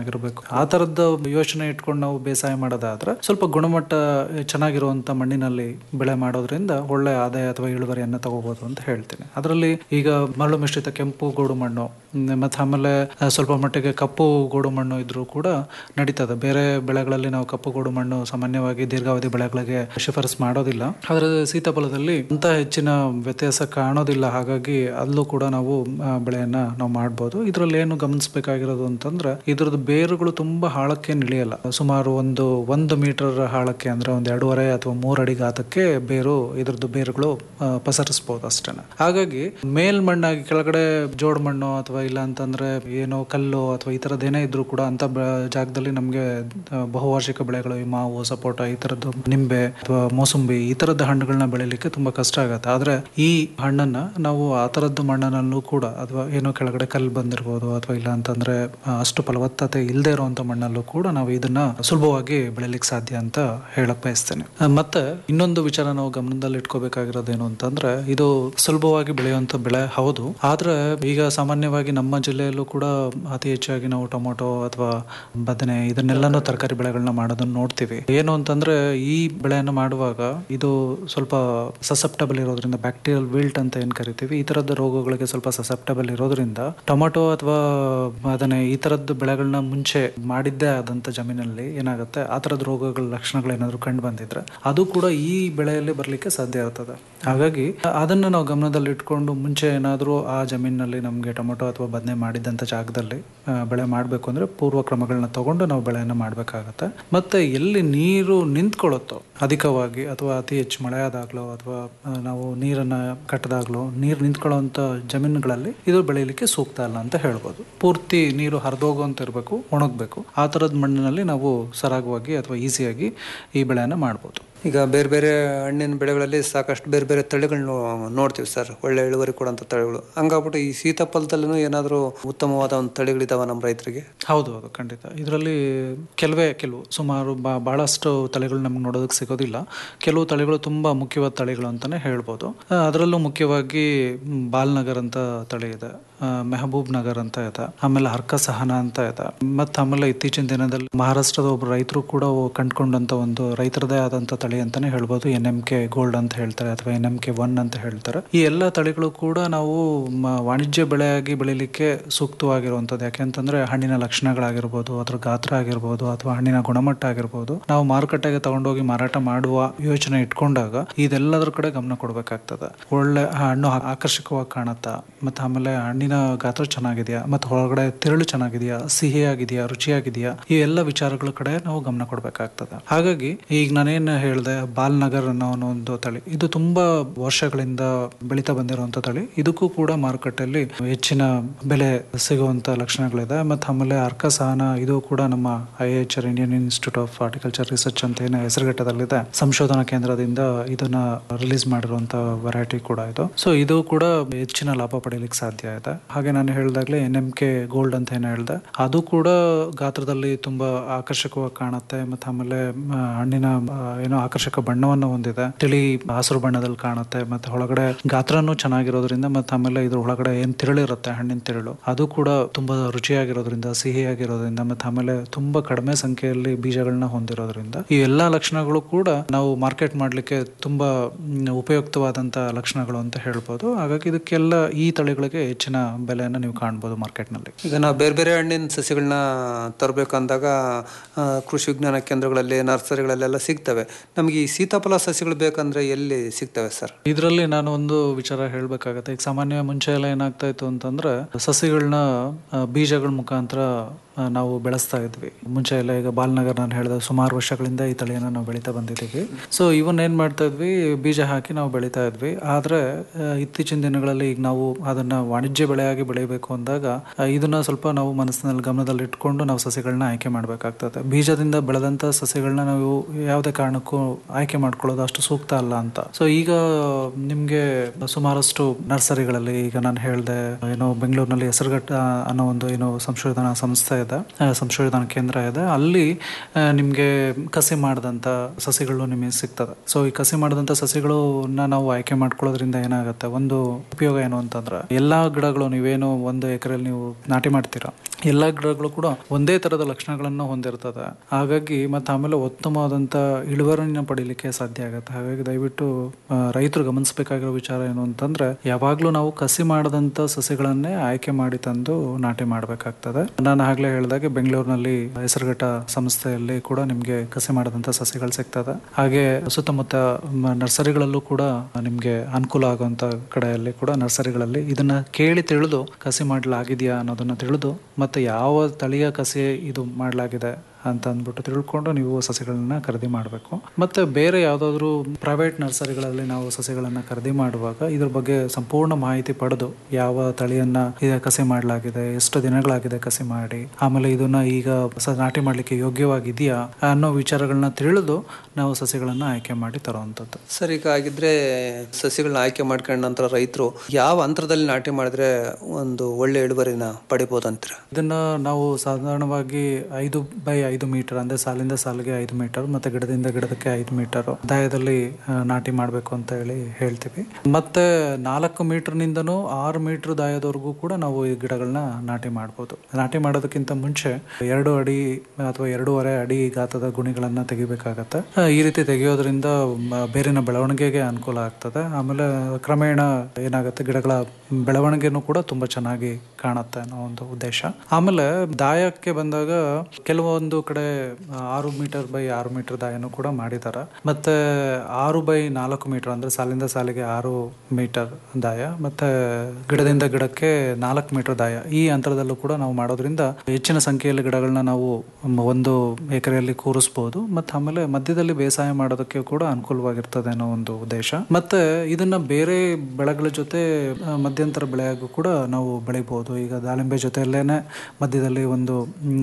ಚೆನ್ನಾಗಿರ್ಬೇಕು ಆ ತರದ ಯೋಚನೆ ಇಟ್ಕೊಂಡು ನಾವು ಬೇಸಾಯ ಮಾಡೋದಾದ್ರೆ ಸ್ವಲ್ಪ ಗುಣಮಟ್ಟ ಚೆನ್ನಾಗಿರುವಂತ ಮಣ್ಣಿನಲ್ಲಿ ಬೆಳೆ ಮಾಡೋದ್ರಿಂದ ಒಳ್ಳೆ ಆದಾಯ ಅಥವಾ ಇಳುವರಿಯನ್ನ ತಗೋಬಹುದು ಅಂತ ಹೇಳ್ತೀನಿ ಅದರಲ್ಲಿ ಈಗ ಮರಳು ಮಿಶ್ರಿತ ಕೆಂಪು ಗೋಡು ಮಣ್ಣು ಮ್, ಮತ್ತೆ ಆಮೇಲೆ ಆ, ಸ್ವಲ್ಪ ಮಟ್ಟಿಗೆ ಕಪ್ಪು ಗೋಡು ಮಣ್ಣು ಇದ್ರೂ ಕೂಡ ನಡೀತದೆ ಬೇರೆ ಬೆಳೆಗಳಲ್ಲಿ ನಾವು ಕಪ್ಪು ಗೋಡು ಮಣ್ಣು ಸಾಮಾನ್ಯವಾಗಿ ದೀರ್ಘಾವಧಿ ಬೆಳೆಗಳಿಗೆ ಶಿಫಾರಸ್ ಮಾಡೋದಿಲ್ಲ ಆದರೆ ಸೀತಾಫಲದಲ್ಲಿ ಅಂತ ಹೆಚ್ಚಿನ ವ್ಯತ್ಯಾಸ ಕಾಣೋದಿಲ್ಲ ಹಾಗಾಗಿ ಅಲ್ಲೂ ಕೂಡ ನಾವು ಆ, ಬೆಳೆಯನ್ನ ನಾವು ಮಾಡ್ಬೋದು ಇದರಲ್ಲಿ ಏನು ಗಮನಿಸಬೇಕಾಗಿರೋದು ಅಂತಂದ್ರೆ ಇದ್ರದ್ದು ಬೇರುಗಳು ತುಂಬಾ ಹಾಳಕ್ಕೆ ನಿಳಿಯಲ್ಲ ಸುಮಾರು ಒಂದು ಒಂದು ಮೀಟರ್ ಹಾಳಕ್ಕೆ ಅಂದ್ರೆ ಒಂದು ಎರಡೂವರೆ ಅಥವಾ ಮೂರು ಅಡಿ ಗಾತಕ್ಕೆ ಬೇರು ಇದ್ರದ್ದು ಬೇರುಗಳು ಆ, ಪಸರಿಸ್ಬೋದು ಅಷ್ಟೇ ಹಾಗಾಗಿ ಮೇಲ್ಮಣ್ಣಾಗಿ ಕೆಳಗಡೆ ಜೋಡ್ ಮಣ್ಣು ಅಥವಾ ಇಲ್ಲ ಅಂತಂದ್ರೆ ಏನೋ ಕಲ್ಲು ಅಥವಾ ಈ ತರದ್ ಏನೇ ಇದ್ರೂ ಕೂಡ ಅಂತ ಬ- ಜಾಗದಲ್ಲಿ ನಮಗೆ ಬಹುವಾರ್ಷಿಕ ಬೆಳೆಗಳು ಈ ಮಾವು ಸಪೋಟ ಈ ತರದ್ದು ನಿಂಬೆ ಅಥವಾ ಮೋಸಂಬಿ ಈ ತರದ ಹಣ್ಣುಗಳನ್ನ ಬೆಳಿಲಿಕ್ಕೆ ತುಂಬಾ ಕಷ್ಟ ಆಗತ್ತೆ ಆದ್ರೆ ಈ ಹಣ್ಣನ್ನ ನಾವು ಆ ತರದ್ದು ಮಣ್ಣನಲ್ಲೂ ಕೂಡ ಅಥವಾ ಏನೋ ಕೆಳಗಡೆ ಕಲ್ಲು ಬಂದಿರ್ಬೋದು ಅಥವಾ ಇಲ್ಲ ಅಂತಂದ್ರೆ ಆ, ಅಷ್ಟು ಫಲವತ್ತತೆ ಇಲ್ಲದೆ ಇರುವಂತ ಮಣ್ಣಲ್ಲೂ ಕೂಡ ನಾವು ಇದನ್ನ ಸುಲಭವಾಗಿ ಬೆಳಿಲಿಕ್ಕೆ ಸಾಧ್ಯ ಅಂತ ಹೇಳಕ್ ಬಯಸ್ತೇನೆ ಆ, ಮತ್ತೆ ಇನ್ನೊಂದು ವಿಚಾರ ನಾವು ಗಮನದಲ್ಲಿ ಇಟ್ಕೋಬೇಕಾಗಿರೋದೇನು ಅಂತಂದ್ರೆ ಇದು ಸುಲಭವಾಗಿ ಬೆಳೆಯುವಂತ ಬೆಳೆ ಹೌದು ಆದ್ರೆ ಈಗ ಸಾಮಾನ್ಯವಾಗಿ ನಮ್ಮ ಜಿಲ್ಲೆಯಲ್ಲೂ ಕೂಡ ಅತಿ ಹೆಚ್ಚಾಗಿ ನಾವು ಟೊಮೊಟೊ ಅಥವಾ ಬದನೆ ಇದನ್ನೆಲ್ಲಾನು ತರಕಾರಿ ಬೆಳೆಗಳನ್ನ ಮಾಡೋದನ್ನ ನೋಡ್ತೀವಿ ಏನು ಅಂತಂದ್ರೆ ಈ ಬೆಳೆಯನ್ನು ಮಾಡುವಾಗ ಇದು ಸ್ವಲ್ಪ ಸಸೆಪ್ಟಬಲ್ ಇರೋದ್ರಿಂದ ಬ್ಯಾಕ್ಟೀರಿಯಲ್ ವಿಲ್ಟ್ ಅಂತ ಏನ್ ಕರಿತೀವಿ ಈ ತರದ ರೋಗಗಳಿಗೆ ಸ್ವಲ್ಪ ಸಸೆಪ್ಟಬಲ್ ಇರೋದ್ರಿಂದ ಟೊಮೊಟೊ ಅಥವಾ ಬದನೆ ಈ ತರದ್ದು ಬೆಳೆಗಳನ್ನ ಮುಂಚೆ ಮಾಡಿದ್ದೇ ಆದಂತ ಜಮೀನಲ್ಲಿ ಏನಾಗುತ್ತೆ ಆ ತರದ ರೋಗಗಳ ಲಕ್ಷಣಗಳು ಏನಾದ್ರು ಕಂಡು ಬಂದಿದ್ರೆ ಅದು ಕೂಡ ಈ ಬೆಳೆಯಲ್ಲಿ ಬರ್ಲಿಕ್ಕೆ ಸಾಧ್ಯ ಇರ್ತದೆ ಹಾಗಾಗಿ ಅದನ್ನ ನಾವು ಗಮನದಲ್ಲಿ ಇಟ್ಕೊಂಡು ಮುಂಚೆ ಏನಾದರೂ ಆ ಜಮೀನಿನಲ್ಲಿ ನಮಗೆ ಟೊಮೊಟೊ ಅಥವಾ ಬದನೆ ಮಾಡಿದಂಥ ಜಾಗದಲ್ಲಿ ಆ, ಬೆಳೆ ಮಾಡಬೇಕು ಅಂದ್ರೆ ಪೂರ್ವ ಕ್ರಮಗಳನ್ನ ತಗೊಂಡು ನಾವು ಬೆಳೆಯನ್ನು ಮಾಡಬೇಕಾಗತ್ತೆ ಮತ್ತೆ ಎಲ್ಲಿ ನೀರು ನಿಂತ್ಕೊಳ್ಳುತ್ತೋ ಅಧಿಕವಾಗಿ ಅಥವಾ ಅತಿ ಹೆಚ್ಚು ಮಳೆ ಆದಾಗ್ಲೋ ಅಥವಾ ಆ, ನಾವು ನೀರನ್ನ ಕಟ್ಟದಾಗ್ಲೋ ನೀರು ನಿಂತ್ಕೊಳ್ಳೋಂಥ ಜಮೀನುಗಳಲ್ಲಿ ಇದು ಬೆಳೀಲಿಕ್ಕೆ ಸೂಕ್ತ ಅಲ್ಲ ಅಂತ ಹೇಳ್ಬೋದು ಪೂರ್ತಿ ನೀರು ಹರಿದೋಗುವಂತ ಇರಬೇಕು ಒಣಗಬೇಕು ಆ ಥರದ ಮಣ್ಣಿನಲ್ಲಿ ನಾವು ಸರಾಗವಾಗಿ ಅಥವಾ ಈಸಿಯಾಗಿ ಈ ಬೆಳೆಯನ್ನು ಮಾಡ್ಬೋದು
ಈಗ ಬೇರೆ ಬೇರೆ ಹಣ್ಣಿನ ಬೆಳೆಗಳಲ್ಲಿ ಸಾಕಷ್ಟು ಬೇರೆ ಬೇರೆ ತಳಿಗಳು ನೋಡ್ತೀವಿ ಸರ್ ಒಳ್ಳೆ ಇಳುವರಿ ಕೊಡೋಂಥ ತಳಿಗಳು ಹಂಗಾಗ್ಬಿಟ್ಟು ಈ ಸೀತಾಫಲದಲ್ಲೂ ಏನಾದರೂ ಉತ್ತಮವಾದ ಒಂದು ತಳಿಗಳಿದಾವ ನಮ್ಮ ರೈತರಿಗೆ
ಹೌದು ಹೌದು ಖಂಡಿತ ಇದರಲ್ಲಿ ಕೆಲವೇ ಕೆಲವು ಸುಮಾರು ಬಾ ಭಾಳಷ್ಟು ತಳಿಗಳು ನಮ್ಗೆ ನೋಡೋದಕ್ಕೆ ಸಿಗೋದಿಲ್ಲ ಕೆಲವು ತಳಿಗಳು ತುಂಬ ಮುಖ್ಯವಾದ ತಳಿಗಳು ಅಂತಲೇ ಹೇಳ್ಬೋದು ಆ, ಅದರಲ್ಲೂ ಮುಖ್ಯವಾಗಿ ಮ್, ಬಾಲ್ನಗರ್ ಅಂತ ತಳಿ ಇದೆ ಆ, ಮೆಹಬೂಬ್ ನಗರ್ ಅಂತ ಇದೆ ಆಮೇಲೆ ಹರ್ಕ ಸಹನ ಅಂತ ಇದೆ ಮತ್ತು ಆಮೇಲೆ ಇತ್ತೀಚಿನ ದಿನದಲ್ಲಿ ಮಹಾರಾಷ್ಟ್ರದ ಒಬ್ಬ ರೈತರು ಕೂಡ ಕಂಡುಕೊಂಡಂತ ಒಂದು ರೈತರದೇ ಆದಂಥ ತಳಿ ಅಂತಾನೆ ಹೇಳ್ಬೋದು ಎನ್ ಎಂ ಕೆ ಗೋಲ್ಡ್ ಅಂತ ಹೇಳ್ತಾರೆ ಅಥವಾ ಎನ್ ಎಂ ಕೆ ಒನ್ ಅಂತ ಹೇಳ್ತಾರೆ ಈ ಎಲ್ಲ ತಳಿಗಳು ಕೂಡ ನಾವು ಮ- ವಾಣಿಜ್ಯ ಬೆಳೆಯಾಗಿ ಬೆಳಿಲಿಕ್ಕೆ ಸೂಕ್ತವಾಗಿರುವಂಥದ್ದು ಯಾಕೆಂತಂದ್ರೆ ಹಣ್ಣಿನ ಲಕ್ಷಣಗಳಾಗಿರ್ಬೋದು ಅದ್ರ ಗಾತ್ರ ಆಗಿರ್ಬೋದು ಅಥವಾ ಹಣ್ಣಿನ ಗುಣಮಟ್ಟ ಆಗಿರ್ಬೋದು ನಾವು ಮಾರುಕಟ್ಟೆಗೆ ತಗೊಂಡೋಗಿ ಮಾರಾಟ ಮಾಡುವ ಯೋಚನೆ ಇಟ್ಕೊಂಡಾಗ ಇದೆಲ್ಲದ್ರ ಕಡೆ ಗಮನ ಕೊಡಬೇಕಾಗ್ತದೆ ಒಳ್ಳೆ ಹಣ್ಣು ಆ- ಆಕರ್ಷಕವಾಗಿ ಕಾಣುತ್ತಾ ಮತ್ತು ಆಮೇಲೆ ಹಣ್ಣಿನ ಗಾತ್ರ ಚೆನ್ನಾಗಿದೆಯಾ ಮತ್ತು ಹೊರಗಡೆ ತಿರುಳು ಚೆನ್ನಾಗಿದೆಯಾ ಸಿಹಿಯಾಗಿದೆಯಾ ರುಚಿಯಾಗಿದೆಯಾ ಈ ಎಲ್ಲ ವಿಚಾರಗಳ ಕಡೆ ನಾವು ಗಮನ ಕೊಡಬೇಕಾಗ್ತದೆ ಹಾಗಾಗಿ ಈಗ ನಾನೇನು ಹೇಳಿದೆ ಬಾಲ್ನಗರ್ ಅನ್ನೋ ಅನ್ನೋ ಒಂದು ತಳಿ ಇದು ತುಂಬಾ ವರ್ಷಗಳಿಂದ ಬೆಳೀತಾ ಬಂದಿರುವಂತ ತಳಿ ಇದಕ್ಕೂ ಕೂಡ ಮಾರುಕಟ್ಟೆಯಲ್ಲಿ ಹೆಚ್ಚಿನ ಬೆಲೆ ಸಿಗುವಂತ ಲಕ್ಷಣಗಳಿದೆ ಮತ್ತು ಆಮೇಲೆ ಅರ್ಕ ಸಹನ ಇದು ಕೂಡ ನಮ್ಮ I H R Indian institute of horticulture research ಅಂತ ಏನು ಹೆಸರುಘಟ್ಟದಲ್ಲಿದೆ ಸಂಶೋಧನಾ ಕೇಂದ್ರದಿಂದ ಇದನ್ನ ರಿಲೀಸ್ ಮಾಡಿರುವಂತ ವೆರೈಟಿ ಕೂಡ ಇದು ಸೊ ಇದು ಕೂಡ ಹೆಚ್ಚಿನ ಲಾಭ ಪಡೆಯಲಿಕ್ಕೆ ಸಾಧ್ಯ ಇದೆ ಹಾಗೆ ನಾನು ಹೇಳಿದಾಗಲೇ ಎನ್ ಎಂ ಕೆ ಗೋಲ್ಡ್ ಅಂತ ಏನು ಹೇಳಿದೆ ಅದು ಕೂಡ ಗಾತ್ರದಲ್ಲಿ ತುಂಬಾ ಆಕರ್ಷಕವಾಗಿ ಕಾಣುತ್ತೆ ಮತ್ತು ಆಮೇಲೆ ಆ, ಹಣ್ಣಿನ ಆ, ಏನೋ ಆಕರ್ಷಕ ಬಣ್ಣವನ್ನು ಹೊಂದಿದೆ ತಿಳಿ ಹಸಿರು ಬಣ್ಣದಲ್ಲಿ ಕಾಣುತ್ತೆ ಮತ್ತೆ ಒಳಗಡೆ ಗಾತ್ರನೂ ಚೆನ್ನಾಗಿರೋದ್ರಿಂದ ಮತ್ತೆ ಆಮೇಲೆ ಇದ್ರ ಒಳಗಡೆ ಏನ್ ತಿರುಳಿರುತ್ತೆ ಹಣ್ಣಿನ ತಿರುಳು ಅದು ಕೂಡ ತುಂಬಾ ರುಚಿಯಾಗಿರೋದ್ರಿಂದ ಸಿಹಿಯಾಗಿರೋದ್ರಿಂದ ಮತ್ತೆ ಆಮೇಲೆ ತುಂಬಾ ಕಡಿಮೆ ಸಂಖ್ಯೆಯಲ್ಲಿ ಬೀಜಗಳನ್ನ ಹೊಂದಿರೋದ್ರಿಂದ ಈ ಎಲ್ಲಾ ಲಕ್ಷಣಗಳು ಕೂಡ ನಾವು ಮಾರ್ಕೆಟ್ ಮಾಡ್ಲಿಕ್ಕೆ ತುಂಬಾ ಮ್, ಉಪಯುಕ್ತವಾದಂತ ಲಕ್ಷಣಗಳು ಅಂತ ಹೇಳ್ಬೋದು ಹಾಗಾಗಿ ಇದಕ್ಕೆಲ್ಲ ಈ ತಳಿಗಳಿಗೆ ಹೆಚ್ಚಿನ ಬೆಲೆಯನ್ನು ನೀವು ಕಾಣ್ಬೋದು ಮಾರ್ಕೆಟ್ನಲ್ಲಿ
ಈಗ ನಾವು ಬೇರೆ ಬೇರೆ ಹಣ್ಣಿನ ಸಸಿಗಳನ್ನ ತರಬೇಕಂದಾಗ ಕೃಷಿ ವಿಜ್ಞಾನ ಕೇಂದ್ರಗಳಲ್ಲಿ ನರ್ಸರಿಗಳಲ್ಲೆಲ್ಲ ಸಿಗ್ತವೆ ನಮಗೆ ಈ ಸೀತಾಫಲ ಸಸಿಗಳು ಬೇಕಂದ್ರೆ ಎಲ್ಲಿ ಸಿಗ್ತವೆ ಸರ್
ಇದರಲ್ಲಿ ನಾನು ಒಂದು ವಿಚಾರ ಹೇಳ್ಬೇಕಾಗತ್ತೆ ಈಗ ಸಾಮಾನ್ಯ ಮುಂಚೆ ಎಲ್ಲ ಏನಾಗ್ತಾ ಇತ್ತು ಅಂತಂದ್ರೆ ಸಸಿಗಳನ್ನ ಬೀಜಗಳ ಮುಖಾಂತರ ಆ, ನಾವು ಬೆಳೆಸ್ತಾ ಇದ್ವಿ ಮುಂಚೆ ಎಲ್ಲ ಈಗ ಬಾಲ್ನಗರ್ ನಾನು ಹೇಳಿದ ಸುಮಾರು ವರ್ಷಗಳಿಂದ ಈ ತಳಿಯನ್ನ ನಾವು ಬೆಳೀತಾ ಬಂದಿದ್ದೀವಿ ಸೊ ಇವನ್ ಏನ್ ಮಾಡ್ತಾ ಇದ್ವಿ ಬೀಜ ಹಾಕಿ ನಾವು ಬೆಳೀತಾ ಇದ್ವಿ ಆದ್ರೆ ಆ, ಇತ್ತೀಚಿನ ದಿನಗಳಲ್ಲಿ ಈಗ ನಾವು ಅದನ್ನ ವಾಣಿಜ್ಯ ಬೆಳೆಯಾಗಿ ಬೆಳಿಬೇಕು ಅಂದಾಗ ಆ, ಇದನ್ನ ಸ್ವಲ್ಪ ನಾವು ಮನಸ್ಸಿನಲ್ಲಿ ಗಮನದಲ್ಲಿ ಇಟ್ಕೊಂಡು ನಾವು ಸಸಿಗಳನ್ನ ಆಯ್ಕೆ ಮಾಡಬೇಕಾಗ್ತದೆ ಬೀಜದಿಂದ ಬೆಳೆದಂತ ಸಸಿಗಳನ್ನ ನಾವು ಯಾವುದೇ ಕಾರಣಕ್ಕೂ ಆಯ್ಕೆ ಮಾಡ್ಕೊಳ್ಳೋದು ಅಷ್ಟು ಸೂಕ್ತ ಅಲ್ಲ ಅಂತ ಸೊ ಈಗ ನಿಮ್ಗೆ ಸುಮಾರಷ್ಟು ನರ್ಸರಿಗಳಲ್ಲಿ ಈಗ ನಾನು ಹೇಳಿದೆ ಏನೋ ಬೆಂಗಳೂರಿನಲ್ಲಿ ಹೆಸರುಘಟ್ಟ ಅನ್ನೋ ಒಂದು ಏನೋ ಸಂಶೋಧನಾ ಸಂಸ್ಥೆ ಇದೆ ಆ, ಸಂಶೋಧನಾ ಕೇಂದ್ರ ಇದೆ ಅಲ್ಲಿ ನಿಮಗೆ ಕಸಿ ಮಾಡಿದಂಥ ಸಸಿಗಳು ನಿಮಗೆ ಸಿಗ್ತದೆ ಸೊ ಈ ಕಸಿ ಮಾಡಿದಂಥ ಸಸಿಗಳನ್ನ ನಾವು ಆಯ್ಕೆ ಮಾಡ್ಕೊಳ್ಳೋದ್ರಿಂದ ಏನಾಗುತ್ತೆ ಒಂದು ಉಪಯೋಗ ಏನು ಅಂತಂದ್ರೆ ಎಲ್ಲಾ ಗಿಡಗಳು ನೀವೇನು ಒಂದು ಎಕರೆಯಲ್ಲಿ ನೀವು ನಾಟಿ ಮಾಡ್ತೀರಾ ಎಲ್ಲ ಗಿಡಗಳು ಕೂಡ ಒಂದೇ ತರದ ಲಕ್ಷಣಗಳನ್ನು ಹೊಂದಿರ್ತದೆ ಹಾಗಾಗಿ ಮತ್ತೆ ಆಮೇಲೆ ಉತ್ತಮವಾದಂಥ ಇಳುವರಿನ ಪಡಿಲಿಕ್ಕೆ ಸಾಧ್ಯ ಆಗುತ್ತೆ ಹಾಗಾಗಿ ದಯವಿಟ್ಟು ಆ, ರೈತರು ಗಮನಿಸಬೇಕಾಗಿರೋ ವಿಚಾರ ಏನು ಅಂತಂದ್ರೆ ಯಾವಾಗಲೂ ನಾವು ಕಸಿ ಮಾಡದಂತ ಸಸಿಗಳನ್ನೇ ಆಯ್ಕೆ ಮಾಡಿ ತಂದು ನಾಟಿ ಮಾಡಬೇಕಾಗ್ತದೆ ನಾನು ಆಗ್ಲೇ ಹೇಳಿದಾಗೆ ಬೆಂಗಳೂರಿನಲ್ಲಿ ಹೆಸರುಘಟ್ಟ ಸಂಸ್ಥೆಯಲ್ಲಿ ಕೂಡ ನಿಮಗೆ ಕಸಿ ಮಾಡದಂತ ಸಸಿಗಳು ಸಿಗ್ತದೆ ಹಾಗೆ ಸುತ್ತಮುತ್ತ ಮ- ನರ್ಸರಿಗಳಲ್ಲೂ ಕೂಡ ನಿಮಗೆ ಅನುಕೂಲ ಆಗುವಂತ ಕಡೆಯಲ್ಲಿ ಕೂಡ ನರ್ಸರಿಗಳಲ್ಲಿ ಇದನ್ನ ಕೇಳಿ ತಿಳಿದು ಕಸಿ ಮಾಡಲಾಗಿದೆಯಾ ಅನ್ನೋದನ್ನ ತಿಳಿದು ಮತ್ತೆ ಯಾವ ತಳಿಯ ಕಸಿ ಇದು ಮಾಡಲಾಗಿದೆ ಅಂತ ಅಂದ್ಬಿಟ್ಟು ತಿಳ್ಕೊಂಡು ನೀವು ಸಸಿಗಳನ್ನ ಖರೀದಿ ಮಾಡಬೇಕು ಮತ್ತೆ ಬೇರೆ ಯಾವುದಾದ್ರೂ ಪ್ರೈವೇಟ್ ನರ್ಸರಿಗಳಲ್ಲಿ ನಾವು ಸಸಿಗಳನ್ನ ಖರೀದಿ ಮಾಡುವಾಗ ಇದ್ರ ಬಗ್ಗೆ ಸಂಪೂರ್ಣ ಮಾಹಿತಿ ಪಡೆದು ಯಾವ ತಳಿಯನ್ನ ಈಗ ಕಸಿ ಮಾಡಲಾಗಿದೆ ಎಷ್ಟು ದಿನಗಳಾಗಿದೆ ಕಸಿ ಮಾಡಿ ಆಮೇಲೆ ಇದನ್ನ ಈಗ ಸ- ನಾಟಿ ಮಾಡಲಿಕ್ಕೆ ಯೋಗ್ಯವಾಗಿದೆಯಾ ಅನ್ನೋ ವಿಚಾರಗಳನ್ನ ತಿಳಿದು ನಾವು ಸಸಿಗಳನ್ನ ಆಯ್ಕೆ ಮಾಡಿ ತರುವಂಥದ್ದು
ಸರ್ ಈಗ ಆಗಿದ್ರೆ ಸಸಿಗಳನ್ನ ಆಯ್ಕೆ ಮಾಡ್ಕೊಂಡ ನಂತರ ರೈತರು ಯಾವ ಅಂತರದಲ್ಲಿ ನಾಟಿ ಮಾಡಿದ್ರೆ ಒಂದು ಒಳ್ಳೆ ಇಳುವರಿನ ಪಡಿಬೋದು ಅಂತೀರ
ಇದನ್ನ ನಾವು ಸಾಧಾರಣವಾಗಿ ಐದು ಬೈ ಐದು ಮೀಟರ್ ಅಂದ್ರೆ ಸಾಲಿಂದ ಸಾಲಿಗೆ ಐದು ಮೀಟರ್ ಮತ್ತೆ ಗಿಡದಿಂದ ಗಿಡದಕ್ಕೆ ಐದು ಮೀಟರ್ ದಾಯದಲ್ಲಿ ಆ, ನಾಟಿ ಮಾಡಬೇಕು ಅಂತ ಹೇಳಿ ಹೇಳ್ತೀವಿ ಮತ್ತೆ ನಾಲ್ಕು ಮೀಟರ್ ನಿಂದನೂ ಆರು ಮೀಟರ್ ದಾಯದವರೆಗೂ ಕೂಡ ನಾವು ಈ ಗಿಡಗಳನ್ನ ನಾಟಿ ಮಾಡ್ಬೋದು ನಾಟಿ ಮಾಡೋದಕ್ಕಿಂತ ಮುಂಚೆ ಎರಡು ಅಡಿ ಅಥವಾ ಎರಡೂವರೆ ಅಡಿ ಗಾತ್ರದ ಗುಣಿಗಳನ್ನ ತೆಗಿಬೇಕಾಗತ್ತೆ ಆ, ಈ ರೀತಿ ತೆಗೆಯೋದ್ರಿಂದ ಮ- ಬೇರಿನ ಬೆಳವಣಿಗೆಗೆ ಅನುಕೂಲ ಆಗ್ತದೆ ಆಮೇಲೆ ಕ್ರಮೇಣ ಏನಾಗುತ್ತೆ ಗಿಡಗಳ ಬೆಳವಣಿಗೆನೂ ಕೂಡ ತುಂಬಾ ಚೆನ್ನಾಗಿ ಕಾಣುತ್ತೆ ಅನ್ನೋ ಒಂದು ಉದ್ದೇಶ ಆಮೇಲೆ ದಾಯಕ್ಕೆ ಬಂದಾಗ ಕೆಲವೊಂದು ಕಡೆ ಆ, ಆರು ಮೀಟರ್ ಬೈ ಆರು ಮೀಟರ್ ದಾಯನೂ ಕೂಡ ಮಾಡಿದ್ದಾರೆ ಮತ್ತೆ ಆರು ಬೈ ನಾಲ್ಕು ಮೀಟರ್ ಅಂದ್ರೆ ಸಾಲಿಂದ ಸಾಲಿಗೆ ಆರು ಮೀಟರ್ ದಾಯ ಮತ್ತೆ ಗಿಡದಿಂದ ಗಿಡಕ್ಕೆ ನಾಲ್ಕು ಮೀಟರ್ ದಾಯ ಈ ಅಂತರದಲ್ಲೂ ಕೂಡ ನಾವು ಮಾಡೋದ್ರಿಂದ ಹೆಚ್ಚಿನ ಸಂಖ್ಯೆಯಲ್ಲಿ ಗಿಡಗಳನ್ನ ನಾವು ಮ- ಒಂದು ಎಕರೆಯಲ್ಲಿ ಕೂರಿಸ್ಬೋದು ಮತ್ತೆ ಆಮೇಲೆ ಮಧ್ಯದಲ್ಲಿ ಬೇಸಾಯ ಮಾಡೋದಕ್ಕೆ ಕೂಡ ಅನುಕೂಲವಾಗಿರ್ತದೆ ಅನ್ನೋ ಒಂದು ಉದ್ದೇಶ ಮತ್ತೆ ಇದನ್ನ ಬೇರೆ ಬೆಳೆಗಳ ಜೊತೆ ಆ, ಮಧ್ಯಂತರ ಬೆಳೆಯಾಗೂ ಕೂಡ ನಾವು ಬೆಳಿಬಹುದು ಈಗ ದಾಳಿಂಬೆ ಜೊತೆಯಲ್ಲೇನೆ ಮಧ್ಯದಲ್ಲಿ ಒಂದು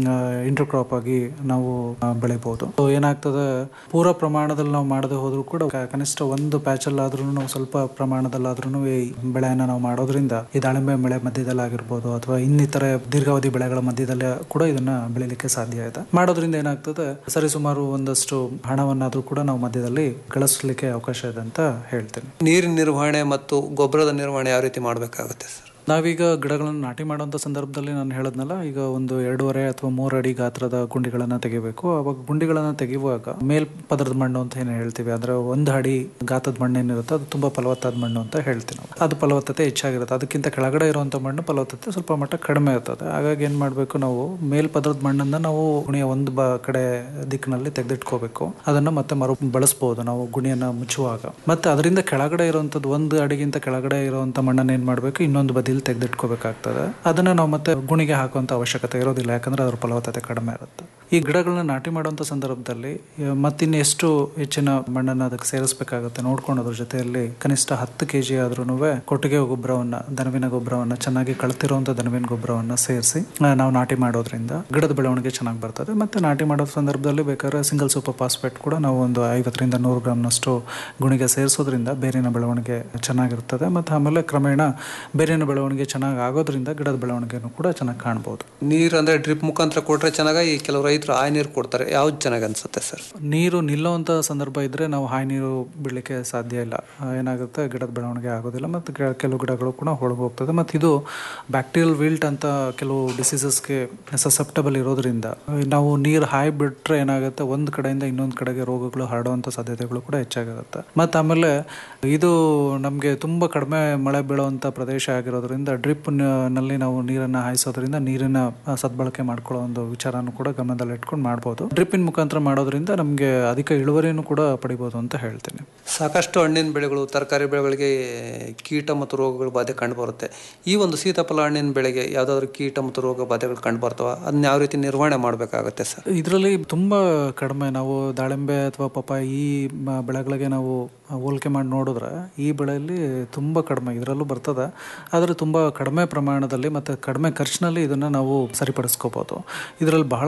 ಇಂಟರ್ ಕ್ರಾಪ್ ಆಗಿ ನಾವು ಆ, ಬೆಳಿಬಹುದು So ಏನಾಗ್ತದೆ ಪೂರ ಪ್ರಮಾಣದಲ್ಲಿ ನಾವು ಮಾಡದೆ ಹೋದ್ರೂ ಕೂಡ ಕ- ಕನಿಷ್ಠ ಒಂದು ಪ್ಯಾಚ್ ಅಲ್ಲಾದ್ರೂ ನಾವು ಸ್ವಲ್ಪ ಪ್ರಮಾಣದಲ್ಲಾದ್ರೂ ಈ ಬೆಳೆಯನ್ನ ನಾವು ಮಾಡೋದ್ರಿಂದ ಈ ದಾಳಿಂಬೆ ಬೆಳೆ ಮಧ್ಯದಲ್ಲಿ ಆಗಿರ್ಬೋದು ಅಥವಾ ಇನ್ನಿತರೆ ದೀರ್ಘಾವಧಿ ಬೆಳೆಗಳ ಮಧ್ಯದಲ್ಲಿ ಕೂಡ ಇದನ್ನ ಬೆಳಿಲಿಕ್ಕೆ ಸಾಧ್ಯ ಇದೆ ಮಾಡೋದ್ರಿಂದ ಏನಾಗ್ತದೆ ಸರಿಸುಮಾರು ಒಂದಷ್ಟು ಹಣವನ್ನಾದ್ರೂ ಕೂಡ ನಾವು ಮಧ್ಯದಲ್ಲಿ ಗಳಿಸ್ಲಿಕ್ಕೆ ಅವಕಾಶ ಇದೆ ಅಂತ ಹೇಳ್ತೀನಿ
ನೀರಿನ ನಿರ್ವಹಣೆ ಮತ್ತು ಗೊಬ್ಬರದ ನಿರ್ವಹಣೆ ಯಾವ ರೀತಿ ಮಾಡಬೇಕಾಗುತ್ತೆ ಸರ್
ನಾವೀಗ ಗಿಡಗಳನ್ನು ನಾಟಿ ಮಾಡುವಂಥ ಸಂದರ್ಭದಲ್ಲಿ ನಾನು ಹೇಳದ್ನಲ್ಲ ಈಗ ಒಂದು ಎರಡೂವರೆ ಅಥವಾ ಮೂರು ಅಡಿ ಗಾತ್ರದ ಗುಂಡಿಗಳನ್ನು ತೆಗಿಬೇಕು ಅವಾಗ ಗುಂಡಿಗಳನ್ನು ತೆಗೆಯುವಾಗ ಮೇಲ್ ಪದರದ ಮಣ್ಣು ಅಂತ ಏನು ಹೇಳ್ತೀವಿ ಅಂದ್ರೆ ಒಂದು ಅಡಿ ಗಾತ್ರದ ಮಣ್ಣು ಏನಿರುತ್ತೆ ಅದು ತುಂಬಾ ಫಲವತ್ತಾದ ಮಣ್ಣು ಅಂತ ಹೇಳ್ತೀವಿ ನಾವು ಅದು ಫಲವತ್ತತೆ ಹೆಚ್ಚಾಗಿರುತ್ತೆ ಅದಕ್ಕಿಂತ ಕೆಳಗಡೆ ಇರುವಂಥ ಮಣ್ಣು ಫಲವತ್ತತೆ ಸ್ವಲ್ಪ ಮಟ್ಟ ಕಡಿಮೆ ಇರ್ತದೆ ಹಾಗಾಗಿ ಏನು ಮಾಡಬೇಕು ನಾವು ಮೇಲ್ ಪದರದ ಮಣ್ಣನ್ನ ನಾವು ಗುಣಿಯ ಒಂದು ಬ ಕಡೆ ದಿಕ್ಕಿನಲ್ಲಿ ತೆಗೆದಿಟ್ಕೋಬೇಕು ಅದನ್ನ ಮತ್ತೆ ಮರು ಬಳಸ್ಬೋದು ನಾವು ಗುಣಿಯನ್ನ ಮುಚ್ಚುವಾಗ ಮತ್ತೆ ಅದರಿಂದ ಕೆಳಗಡೆ ಇರುವಂತದ್ದು ಒಂದು ಅಡಿಗಿಂತ ಕೆಳಗಡೆ ಇರುವಂತ ಮಣ್ಣನ್ನ ಏನ್ ಮಾಡ್ಬೇಕು ಇನ್ನೊಂದು ಬದಿಲಿ ತೆಗೆದಿಟ್ಕೋಬೇಕಾಗ್ತದೆ ಅದನ್ನ ನಾವು ಮತ್ತೆ ಗುಣಿಗೆ ಹಾಕುವಂತ ಅವಶ್ಯಕತೆ ಇರೋದಿಲ್ಲ ಯಾಕಂದ್ರೆ ಅದ್ರ ಫಲವತ್ತತೆ ಕಡಿಮೆ ಇರುತ್ತೆ ಈ ಗಿಡಗಳನ್ನ ನಾಟಿ ಮಾಡುವಂತ ಸಂದರ್ಭದಲ್ಲಿ ಆ, ಮತ್ತಿನ್ನು ಎಷ್ಟು ಹೆಚ್ಚಿನ ಮಣ್ಣನ್ನ ಅದಕ್ಕೆ ಸೇರಿಸಬೇಕಾಗುತ್ತೆ ನೋಡ್ಕೊಂಡು ಅದ್ರ ಜೊತೆಯಲ್ಲಿ ಕನಿಷ್ಠ ಹತ್ತು ಕೆ ಜಿ ಆದ್ರೂ ಕೊಟ್ಟಿಗೆ ಗೊಬ್ಬರವನ್ನ ದನವಿನ ಗೊಬ್ಬರವನ್ನ ಚೆನ್ನಾಗಿ ಕಳ್ತಿರುವಂತ ದನವಿನ ಗೊಬ್ಬರವನ್ನ ಸೇರಿಸಿ ನಾವು ನಾಟಿ ಮಾಡೋದ್ರಿಂದ ಗಿಡದ ಬೆಳವಣಿಗೆ ಚೆನ್ನಾಗಿ ಬರ್ತದೆ ಮತ್ತೆ ನಾಟಿ ಮಾಡೋ ಸಂದರ್ಭದಲ್ಲಿ ಬೇಕಾದ್ರೆ ಸಿಂಗಲ್ ಸೂಪರ್ ಫಾಸ್ಫೇಟ್ ಕೂಡ ನಾವು ಒಂದು ಐವತ್ತರಿಂದ ನೂರು ಗ್ರಾಮ್ನಷ್ಟು ಗುಣಿಗೆ ಸೇರಿಸೋದ್ರಿಂದ ಬೇರಿನ ಬೆಳವಣಿಗೆ ಚೆನ್ನಾಗಿರ್ತದೆ ಮತ್ತು ಆಮೇಲೆ ಕ್ರಮೇಣ ಬೇರಿನ ಬೆಳವಣಿಗೆ ಚೆನ್ನಾಗಿ ಆಗೋದ್ರಿಂದ ಗಿಡದ ಬೆಳವಣಿಗೆನೂ ಕೂಡ ಚೆನ್ನಾಗಿ ಕಾಣ್ಬೋದು
ನೀರು ಅಂದ್ರೆ ಡ್ರಿಪ್ ಮುಖಾಂತರ ಕೊಟ್ರೆ ಚೆನ್ನಾಗಿ ಕೆಲವು ರೈತರು ಆಯ್ ನೀರು ಕೊಡ್ತಾರೆ ಯಾವ್ದು ಚೆನ್ನಾಗಿ ಅನ್ಸುತ್ತೆ ಸರ್
ನೀರು ನಿಲ್ಲುವಂಥ ಸಂದರ್ಭ ಇದ್ದರೆ ನಾವು ಹಾಯಿ ನೀರು ಬಿಡಲಿಕ್ಕೆ ಸಾಧ್ಯ ಇಲ್ಲ ಆ, ಏನಾಗುತ್ತೆ ಗಿಡದ ಬೆಳವಣಿಗೆ ಆಗೋದಿಲ್ಲ ಮತ್ತು ಕೆಲವು ಗಿಡಗಳು ಕೂಡ ಹೊಳಗೆ ಹೋಗ್ತದೆ ಮತ್ತು ಇದು ಬ್ಯಾಕ್ಟೀರಿಯಲ್ ವಿಲ್ಟ್ ಅಂತ ಕೆಲವು ಡಿಸೀಸಸ್ಗೆ ಸಸೆಪ್ಟಬಲ್ ಇರೋದ್ರಿಂದ ಆ, ನಾವು ನೀರು ಹಾಯಿ ಬಿಟ್ಟರೆ ಏನಾಗುತ್ತೆ ಒಂದು ಕಡೆಯಿಂದ ಇನ್ನೊಂದು ಕಡೆಗೆ ರೋಗಗಳು ಹರಡುವಂಥ ಸಾಧ್ಯತೆಗಳು ಕೂಡ ಹೆಚ್ಚಾಗಿರುತ್ತೆ ಮತ್ತು ಆಮೇಲೆ ಇದು ನಮಗೆ ತುಂಬ ಕಡಿಮೆ ಮಳೆ ಬೀಳುವಂಥ ಪ್ರದೇಶ ಆಗಿರೋದ್ರಿಂದ ಡ್ರಿಪ್ ನಲ್ಲಿ ನಾವು ನೀರನ್ನು ಹಾಯಿಸೋದ್ರಿಂದ ನೀರಿನ ಆ, ಸದ್ಬಳಕೆ ಮಾಡ್ಕೊಳ್ಳೋ ಒಂದು ವಿಚಾರನೂ ಕೂಡ ಗಮನದಲ್ಲಿ ಇಟ್ಕೊಂಡು ಮಾಡ್ಬೋದು ಡ್ರಿಪ್ಪಿನ ಮುಖಾಂತರ ಮಾಡೋದ್ರಿಂದ ನಮಗೆ ಅಧಿಕ ಇಳುವರಿನೂ ಕೂಡ ಪಡಿಬೋದು ಅಂತ ಹೇಳ್ತೀನಿ
ಸಾಕಷ್ಟು ಹಣ್ಣಿನ ಬೆಳೆಗಳು ತರಕಾರಿ ಬೆಳೆಗಳಿಗೆ ಕೀಟ ಮತ್ತು ರೋಗಗಳ ಬಾಧೆ ಕಂಡು ಬರುತ್ತೆ ಈ ಒಂದು ಸೀತಾಫಲ ಹಣ್ಣಿನ ಬೆಳೆಗೆ ಯಾವ್ದಾದ್ರು ಕೀಟ ಮತ್ತು ರೋಗ ಬಾಧೆಗಳು ಕಂಡು ಬರ್ತವ ಅದನ್ನ ಯಾವ ರೀತಿ ನಿರ್ವಹಣೆ ಮಾಡಬೇಕಾಗುತ್ತೆ ಸರ್
ಇದರಲ್ಲಿ ತುಂಬಾ ಕಡಿಮೆ ನಾವು ದಾಳಿಂಬೆ ಅಥವಾ ಪಪ್ಪಾಯ ಈ ಮ- ಬೆಳೆಗಳಿಗೆ ನಾವು ಹೋಲಿಕೆ ಮಾಡಿ ನೋಡಿದ್ರೆ ಈ ಬೆಳೆಯಲ್ಲಿ ತುಂಬ ಕಡಿಮೆ ಇದರಲ್ಲೂ ಬರ್ತದೆ ಆದರೆ ತುಂಬ ಕಡಿಮೆ ಪ್ರಮಾಣದಲ್ಲಿ ಮತ್ತು ಕಡಿಮೆ ಖರ್ಚಿನಲ್ಲಿ ಇದನ್ನು ನಾವು ಸರಿಪಡಿಸ್ಕೋಬೋದು ಇದರಲ್ಲಿ ಬಹಳ ಮುಖ್ಯವಾಗಿ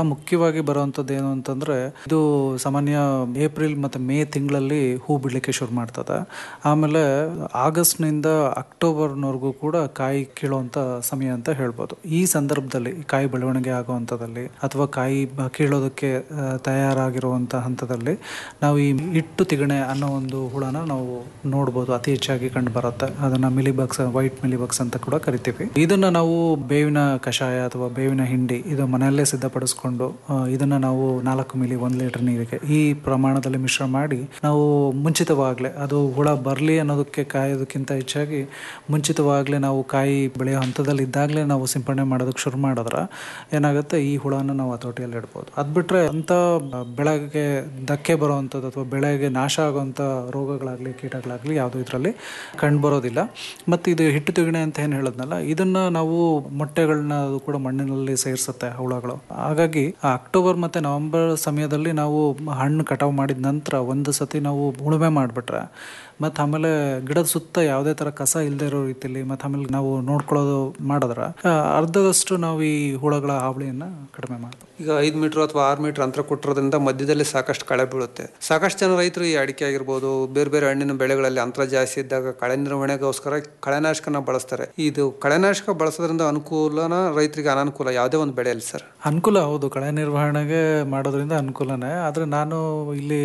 ಮುಖ್ಯವಾಗಿ ಬರುವಂಥದ್ದು ಏನು ಅಂತಂದ್ರೆ ಇದು ಸಾಮಾನ್ಯ ಏಪ್ರಿಲ್ ಮತ್ತು ಮೇ ತಿಂಗಳಲ್ಲಿ ಹೂ ಬಿಡಲಿಕ್ಕೆ ಶುರು ಮಾಡ್ತದೆ ಆಮೇಲೆ ಆಗಸ್ಟ್ನಿಂದ ಅಕ್ಟೋಬರ್ನವರೆಗೂ ಕೂಡ ಕಾಯಿ ಕೀಳುವಂಥ ಸಮಯ ಅಂತ ಹೇಳ್ಬೋದು ಈ ಸಂದರ್ಭದಲ್ಲಿ ಕಾಯಿ ಬೆಳವಣಿಗೆ ಆಗುವಂಥದ್ದಲ್ಲಿ ಅಥವಾ ಕಾಯಿ ಬ- ಕೀಳೋದಕ್ಕೆ ಆ, ತಯಾರಾಗಿರುವಂಥ ಹಂತದಲ್ಲಿ ನಾವು ಈ ಇಟ್ಟು ತಿಗಣೆ ಅನ್ನೋ ಒಂದು ಹುಳನ ನಾವು ನೋಡ್ಬೋದು ಅತಿ ಹೆಚ್ಚಾಗಿ ಕಂಡು ಬರುತ್ತೆ ಅದನ್ನ ಮಿಲಿಬಗ್ಸ್ ವೈಟ್ ಮಿಲಿಬಗ್ಸ್ ಅಂತ ಕೂಡ ಕರಿತೀವಿ ಇದನ್ನ ನಾವು ಬೇವಿನ ಕಷಾಯ ಅಥವಾ ಬೇವಿನ ಹಿಂಡಿ ಇದು ಮನೆಯಲ್ಲೇ ಸಿದ್ಧಪಡಿಸ್ಕೊಂಡು ಆ, ಇದನ್ನ ನಾವು ನಾಲ್ಕು ಮಿಲಿ ಒಂದು ಲೀಟರ್ ನೀರಿಗೆ ಈ ಪ್ರಮಾಣದಲ್ಲಿ ಮಿಶ್ರ ಮಾಡಿ ನಾವು ಮುಂಚಿತವಾಗ್ಲೇ ಅದು ಹುಳ ಬರಲಿ ಅನ್ನೋದಕ್ಕೆ ಕಾಯೋದಕ್ಕಿಂತ ಹೆಚ್ಚಾಗಿ ಮುಂಚಿತವಾಗ್ಲೇ ನಾವು ಕಾಯಿ ಬೆಳೆಯೋ ಹಂತದಲ್ಲಿ ಇದ್ದಾಗಲೇ ನಾವು ಸಿಂಪಡಣೆ ಮಾಡೋದಕ್ಕೆ ಶುರು ಮಾಡಿದ್ರೆ ಏನಾಗುತ್ತೆ ಈ ಹುಳನ ನಾವು ಹತೋಟಿಯಲ್ಲಿ ಇಡ್ಬೋದು ಅದು ಬಿಟ್ರೆ ಅಂತ ಬೆಳೆಗೆ ಧಕ್ಕೆ ಬರುವಂಥದ್ದು ಅಥವಾ ಬೆಳೆಗೆ ನಾಶ ಆಗುವಂಥ ರೋಗಗಳಾಗಲಿ ಕೀಟಗಳಾಗಲಿ ಯಾವುದು ಇದರಲ್ಲಿ ಕಂಡು ಬರೋದಿಲ್ಲ ಮತ್ತು ಇದು ಹಿಟ್ಟು ತಿಗಣೆ ಅಂತ ಏನು ಹೇಳಿದ್ನಲ್ಲ ಇದನ್ನ ನಾವು ಮೊಟ್ಟೆಗಳನ್ನ ಅದು ಕೂಡ ಮಣ್ಣಿನಲ್ಲಿ ಸೇರಿಸುತ್ತೆ ಹುಳಗಳು ಹಾಗಾಗಿ ಆ ಅಕ್ಟೋಬರ್ ಮತ್ತು ನವೆಂಬರ್ ಸಮಯದಲ್ಲಿ ನಾವು ಹಣ್ಣು ಕಟಾವು ಮಾಡಿದ ನಂತರ ಒಂದು ಸತಿ ನಾವು ಉಳುಮೆ ಮಾಡಿಬಿಟ್ರೆ ಮತ್ತು ಆಮೇಲೆ ಗಿಡದ ಸುತ್ತ ಯಾವುದೇ ಥರ ಕಸ ಇಲ್ಲದೆ ಇರೋ ರೀತಿಯಲ್ಲಿ ಮತ್ತು ಆಮೇಲೆ ನಾವು ನೋಡ್ಕೊಳ್ಳೋದು ಮಾಡಿದ್ರೆ ಆ, ಅರ್ಧದಷ್ಟು ನಾವು ಈ ಹುಳಗಳ ಹಾವಳಿಯನ್ನು ಕಡಿಮೆ ಮಾಡ್ಬೋದು
ಈಗ ಐದು ಮೀಟರ್ ಅಥವಾ ಆರು ಮೀಟರ್ ಅಂತರ ಕೊಟ್ಟಿರೋದ್ರಿಂದ ಮಧ್ಯದಲ್ಲಿ ಸಾಕಷ್ಟು ಕಳೆ ಬೀಳುತ್ತೆ ಸಾಕಷ್ಟು ಜನ ರೈತರು ಈ ಅಡಿಕೆ ಆಗಿರ್ಬೋದು ಬೇರೆ ಬೇರೆ ಹಣ್ಣಿನ ಬೆಳೆಗಳಲ್ಲಿ ಅಂತರ ಜಾಸ್ತಿ ಇದ್ದಾಗ ಕಳೆ ನಿರ್ವಹಣೆಗೋಸ್ಕರ ಕಳೆನಾಶಕನ ಬಳಸ್ತಾರೆ ಇದು ಕಳೆನಾಶಕ ಬಳಸೋದ್ರಿಂದ ಅನುಕೂಲನ ರೈತರಿಗೆ ಅನಾನುಕೂಲ ಯಾವುದೇ ಒಂದು ಬೆಳೆಯಲ್ಲಿ ಸರ್
ಅನುಕೂಲ ಹೌದು ಕಳೆ ನಿರ್ವಹಣೆಗೆ ಮಾಡೋದ್ರಿಂದ ಅನುಕೂಲನೇ ಆದರೆ ನಾನು ಇಲ್ಲಿ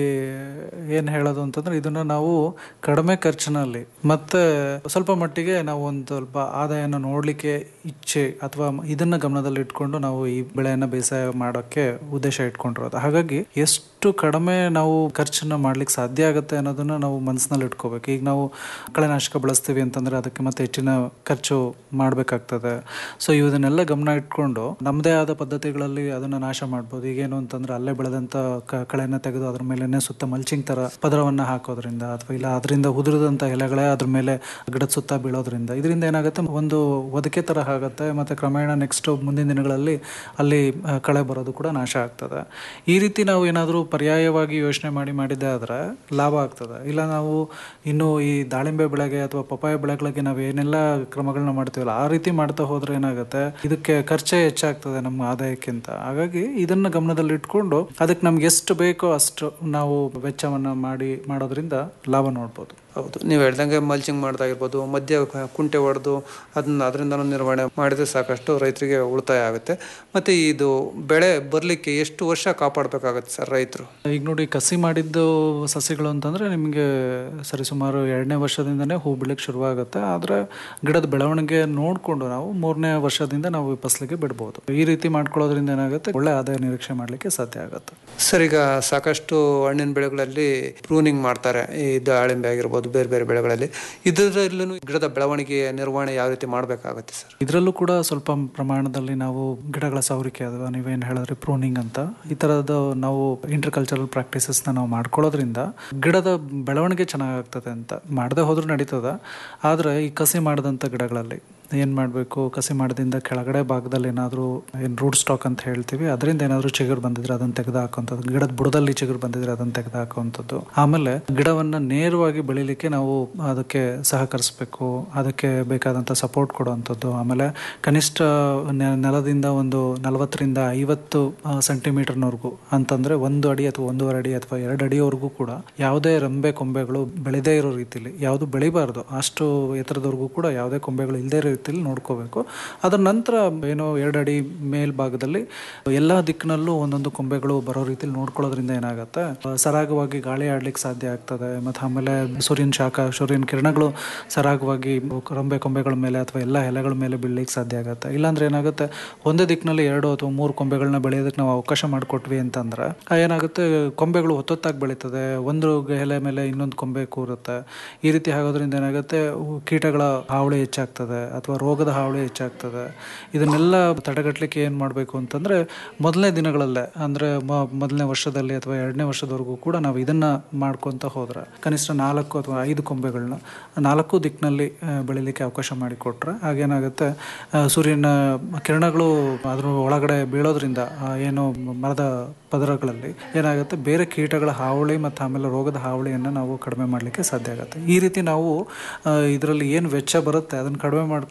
ಏನು ಹೇಳೋದು ಅಂತಂದ್ರೆ ಇದನ್ನ ನಾವು ಕಡಿಮೆ ಖರ್ಚಿನಲ್ಲಿ ಮತ್ತೆ ಸ್ವಲ್ಪ ಮಟ್ಟಿಗೆ ನಾವು ಒಂದು ಸ್ವಲ್ಪ ಆದಾಯನ ನೋಡಲಿಕ್ಕೆ ಇಚ್ಛೆ ಅಥವಾ ಇದನ್ನ ಗಮನದಲ್ಲಿ ಇಟ್ಕೊಂಡು ನಾವು ಈ ಬೆಳೆಯನ್ನ ಬೇಸಾಯ ಮಾಡೋಕ್ಕೆ ಉದ್ದೇಶ ಇಟ್ಕೊಂಡಿರೋದು ಹಾಗಾಗಿ ಎಷ್ಟು ಕಡಿಮೆ ನಾವು ಖರ್ಚನ್ನ ಮಾಡ್ಲಿಕ್ಕೆ ಸಾಧ್ಯ ಆಗುತ್ತೆ ಅನ್ನೋದನ್ನ ನಾವು ಮನಸ್ಸಿನಲ್ಲಿ ಇಟ್ಕೋಬೇಕು ಈಗ ನಾವು ಕಳೆನಾಶಕ ಬಳಸ್ತೀವಿ ಅಂತಂದ್ರೆ ಅದಕ್ಕೆ ಮತ್ತೆ ಹೆಚ್ಚಿನ ಖರ್ಚು ಮಾಡಬೇಕಾಗ್ತದೆ ಸೊ ಇವನ್ನೆಲ್ಲ ಗಮನ ಇಟ್ಕೊಂಡು ನಮ್ಮದೇ ಆದ ಪದ್ಧತಿಗಳಲ್ಲಿ ಅದನ್ನ ನಾಶ ಮಾಡ್ಬೋದು ಈಗೇನು ಅಂತಂದ್ರೆ ಅಲ್ಲೇ ಬೆಳೆದಂತ ಕ- ಕಳೆನ ತೆಗೆದು ಅದ್ರ ಮೇಲೆ ಸುತ್ತ ಮಲ್ಚಿಂಗ್ ತರ ಪದರವನ್ನ ಹಾಕೋದ್ರಿಂದ ಅಥವಾ ಇಲ್ಲ ಅದರಿಂದ ಉದುರಿದಂತ ಎಲೆಗಳೇ ಅದ್ರ ಮೇಲೆ ಗಿಡದ ಸುತ್ತ ಬೀಳೋದ್ರಿಂದ ಇದರಿಂದ ಏನಾಗುತ್ತೆ ಒಂದು ಒದಕೆ ತರ ಆಗುತ್ತೆ ಮತ್ತೆ ಕ್ರಮೇಣ ನೆಕ್ಸ್ಟ್ ಮುಂದಿನ ದಿನಗಳಲ್ಲಿ ಅಲ್ಲಿ ಆ, ಕಳೆ ಬರೋದು ಕೂಡ ನಾಶ ಆಗ್ತದೆ ಈ ರೀತಿ ನಾವು ಏನಾದರೂ ಪರ್ಯಾಯವಾಗಿ ಯೋಚನೆ ಮಾಡಿ ಮಾಡಿದ್ದೆ ಆದ್ರೆ ಲಾಭ ಆಗ್ತದೆ ಇಲ್ಲ ನಾವು ಇನ್ನು ಈ ದಾಳಿಂಬೆ ಬೆಳೆಗೆ ಅಥವಾ ಪಪಾಯ ಬೆಳೆಗಳಿಗೆ ನಾವು ಏನೆಲ್ಲ ಕ್ರಮಗಳನ್ನ ಮಾಡ್ತೀವಲ್ಲ ಆ ರೀತಿ ಮಾಡ್ತಾ ಹೋದ್ರೆ ಏನಾಗುತ್ತೆ ಇದಕ್ಕೆ ಖರ್ಚೇ ಹೆಚ್ಚಾಗ್ತದೆ ನಮ್ಮ ಆದಾಯಕ್ಕಿಂತ ಹಾಗಾಗಿ ಇದನ್ನ ಗಮನದಲ್ಲಿ ಇಟ್ಕೊಂಡು ಅದಕ್ಕೆ ನಮ್ಗೆ ಎಷ್ಟು ಬೇಕೋ ಅಷ್ಟು ನಾವು ವೆಚ್ಚವನ್ನ ಮಾಡಿ ಮಾಡೋದ್ರಿಂದ ಲಾಭ ನೋಡ್ಬೋದು
ಹೌದು ನೀವು ಹೇಳ್ದಂಗೆ ಮಲ್ಚಿಂಗ್ ಮಾಡೋದಾಗಿರ್ಬೋದು ಮಧ್ಯ ಕುಂಟೆ ಹೊಡೆದು ಅದನ್ನ ಅದರಿಂದ ನಿರ್ವಹಣೆ ಮಾಡಿದ್ರೆ ಸಾಕಷ್ಟು ರೈತರಿಗೆ ಉಳಿತಾಯ ಆಗುತ್ತೆ ಮತ್ತು ಇದು ಬೆಳೆ ಬರಲಿಕ್ಕೆ ಎಷ್ಟು ವರ್ಷ ಕಾಪಾಡಬೇಕಾಗತ್ತೆ ಸರ್ ರೈತರು
ಈಗ ನೋಡಿ ಕಸಿ ಮಾಡಿದ್ದು ಸಸಿಗಳು ಅಂತಂದ್ರೆ ನಿಮಗೆ ಸರಿಸುಮಾರು ಎರಡನೇ ವರ್ಷದಿಂದನೇ ಹೂ ಬಿಡ್ಲಿಕ್ಕೆ ಶುರುವಾಗುತ್ತೆ ಆದರೆ ಗಿಡದ ಬೆಳವಣಿಗೆ ನೋಡಿಕೊಂಡು ನಾವು ಮೂರನೇ ವರ್ಷದಿಂದ ನಾವು ಈ ಫಸಲಿಗೆ ಬಿಡ್ಬೋದು ಈ ರೀತಿ ಮಾಡ್ಕೊಳ್ಳೋದ್ರಿಂದ ಏನಾಗುತ್ತೆ ಒಳ್ಳೆ ಆದಾಯ ನಿರೀಕ್ಷೆ ಮಾಡಲಿಕ್ಕೆ ಸಾಧ್ಯ ಆಗುತ್ತೆ
ಸರ್ ಈಗ ಸಾಕಷ್ಟು ಹಣ್ಣಿನ ಬೆಳೆಗಳಲ್ಲಿ ಪ್ರೂನಿಂಗ್ ಮಾಡ್ತಾರೆ ಈ ದಾಳಿಂಬೆ ಆಗಿರ್ಬೋದು ಬೇರೆ ಬೇರೆ ಬೆಳೆಗಳಲ್ಲಿ ಇದರಲ್ಲೂ ಗಿಡದ ಬೆಳವಣಿಗೆ ನಿರ್ವಹಣೆ ಯಾವ ರೀತಿ ಮಾಡಬೇಕಾಗುತ್ತೆ ಸರ್
ಇದರಲ್ಲೂ ಕೂಡ ಸ್ವಲ್ಪ ಪ್ರಮಾಣದಲ್ಲಿ ನಾವು ಗಿಡಗಳ ಸವರಿಕೆ ಅಥವಾ ನೀವೇನು ಹೇಳಿದ್ರಿ ಪ್ರೂನಿಂಗ್ ಅಂತ ಈ ಥರದ ನಾವು ಇಂಟರ್ ಕಲ್ಚರಲ್ ಪ್ರಾಕ್ಟೀಸಸ್ನ ನಾವು ಮಾಡ್ಕೊಳ್ಳೋದ್ರಿಂದ ಗಿಡದ ಬೆಳವಣಿಗೆ ಚೆನ್ನಾಗಾಗ್ತದೆ ಅಂತ ಮಾಡದೆ ಹೋದ್ರೂ ನಡೀತದ ಆದರೆ ಈ ಕಸಿ ಮಾಡಿದಂಥ ಗಿಡಗಳಲ್ಲಿ ಏನು ಮಾಡಬೇಕು ಕಸಿ ಮಾಡದಿಂದ ಕೆಳಗಡೆ ಭಾಗದಲ್ಲಿ ಏನಾದರೂ ಏನು ರೂಟ್ ಸ್ಟಾಕ್ ಅಂತ ಹೇಳ್ತೀವಿ ಅದರಿಂದ ಏನಾದರೂ ಚಿಗುರು ಬಂದಿದ್ರೆ ಅದನ್ನು ತೆಗೆದು ಹಾಕುವಂಥದ್ದು ಗಿಡದ ಬುಡದಲ್ಲಿ ಚಿಗುರು ಬಂದಿದ್ರೆ ಅದನ್ನು ತೆಗೆದು ಹಾಕುವಂಥದ್ದು ಆಮೇಲೆ ಗಿಡವನ್ನು ನೇರವಾಗಿ ಬೆಳಿಲಿಕ್ಕೆ ನಾವು ಅದಕ್ಕೆ ಸಹಕರಿಸಬೇಕು ಅದಕ್ಕೆ ಬೇಕಾದಂಥ ಸಪೋರ್ಟ್ ಕೊಡುವಂಥದ್ದು ಆಮೇಲೆ ಕನಿಷ್ಠ ನೆ- ನೆಲದಿಂದ ಒಂದು ನಲವತ್ತರಿಂದ ಐವತ್ತು ಸೆಂಟಿಮೀಟರ್ನವರೆಗೂ ಅಂತಂದ್ರೆ ಒಂದು ಅಡಿ ಅಥವಾ ಒಂದೂವರೆ ಅಡಿ ಅಥವಾ ಎರಡು ಅಡಿಯವರೆಗೂ ಕೂಡ ಯಾವುದೇ ರೆಂಬೆ ಕೊಂಬೆಗಳು ಬೆಳೆದೇ ಇರೋ ರೀತಿಲಿ ಯಾವುದು ಬೆಳಿಬಾರ್ದು ಅಷ್ಟು ಎತ್ತರದವರೆಗೂ ಕೂಡ ಯಾವುದೇ ಕೊಂಬೆಗಳು ಇಲ್ಲದೇ ಇರೋ ರೀತಿಲಿ ನೋಡ್ಕೋಬೇಕು ಅದರ ನಂತರ ಏನೋ ಎರಡು ಅಡಿ ಮೇಲ್ಭಾಗದಲ್ಲಿ ಎಲ್ಲ ದಿಕ್ಕಿನಲ್ಲೂ ಒಂದೊಂದು ಕೊಂಬೆಗಳು ಬರೋ ರೀತಿಲಿ ನೋಡ್ಕೊಳ್ಳೋದ್ರಿಂದ ಏನಾಗುತ್ತೆ ಸರಾಗವಾಗಿ ಗಾಳಿ ಆಡ್ಲಿಕ್ಕೆ ಸಾಧ್ಯ ಆಗ್ತದೆ ಮತ್ತು ಆಮೇಲೆ ಸೂರ್ಯನ ಶಾಖ ಸೂರ್ಯನ ಕಿರಣಗಳು ಸರಾಗವಾಗಿ ಕೊಂಬೆ ಕೊಂಬೆಗಳ ಮೇಲೆ ಅಥವಾ ಎಲ್ಲ ಎಲೆಗಳ ಮೇಲೆ ಬೀಳಲಿಕ್ಕೆ ಸಾಧ್ಯ ಆಗುತ್ತೆ ಇಲ್ಲಾಂದ್ರೆ ಏನಾಗುತ್ತೆ ಒಂದೇ ದಿಕ್ಕಿನಲ್ಲಿ ಎರಡು ಅಥವಾ ಮೂರು ಕೊಂಬೆಗಳನ್ನ ಬೆಳೆಯೋದಕ್ಕೆ ನಾವು ಅವಕಾಶ ಮಾಡಿಕೊಟ್ವಿ ಅಂತಂದ್ರೆ ಆ ಏನಾಗುತ್ತೆ ಕೊಂಬೆಗಳು ಹೊತ್ತೊತ್ತಾಗಿ ಬೆಳೀತದೆ ಒಂದು ಎಲೆ ಮೇಲೆ ಇನ್ನೊಂದು ಕೊಂಬೆ ಕೂರುತ್ತೆ ಈ ರೀತಿ ಆಗೋದ್ರಿಂದ ಏನಾಗುತ್ತೆ ಉ- ಕೀಟಗಳ ಹಾವಳಿ ಹೆಚ್ಚಾಗ್ತದೆ ಅಥವಾ ರೋಗದ ಹಾವಳಿ ಹೆಚ್ಚಾಗ್ತದೆ ಇದನ್ನೆಲ್ಲ ತಡೆಗಟ್ಟಲಿಕ್ಕೆ ಏನು ಮಾಡಬೇಕು ಅಂತಂದ್ರೆ ಮೊದಲನೇ ದಿನಗಳಲ್ಲೇ ಅಂದ್ರೆ ಮ- ಮೊದಲನೇ ವರ್ಷದಲ್ಲಿ ಅಥವಾ ಎರಡನೇ ವರ್ಷದವರೆಗೂ ಕೂಡ ನಾವು ಇದನ್ನ ಮಾಡ್ಕೊಂತ ಹೋದ್ರೆ ಕನಿಷ್ಠ ನಾಲ್ಕು ಅಥವಾ ಐದು ಕೊಂಬೆಗಳನ್ನ ನಾಲ್ಕು ದಿಕ್ಕಿನಲ್ಲಿ ಆ, ಬೆಳಿಲಿಕ್ಕೆ ಅವಕಾಶ ಮಾಡಿಕೊಟ್ರೆ ಆಗೇನಾಗುತ್ತೆ ಆ, ಸೂರ್ಯನ ಕಿರಣಗಳು ಅದ್ರ ಒಳಗಡೆ ಬೀಳೋದ್ರಿಂದ ಆ, ಏನು ಮರದ ಪದರಗಳಲ್ಲಿ ಏನಾಗುತ್ತೆ ಬೇರೆ ಕೀಟಗಳ ಹಾವಳಿ ಮತ್ತು ಆಮೇಲೆ ರೋಗದ ಹಾವಳಿಯನ್ನು ನಾವು ಕಡಿಮೆ ಮಾಡಲಿಕ್ಕೆ ಸಾಧ್ಯ ಆಗುತ್ತೆ ಈ ರೀತಿ ನಾವು ಇದರಲ್ಲಿ ಏನು ವೆಚ್ಚ ಬರುತ್ತೆ ಅದನ್ನು ಕಡಿಮೆ ಮಾಡ್ಕೊಳ್ಳೋ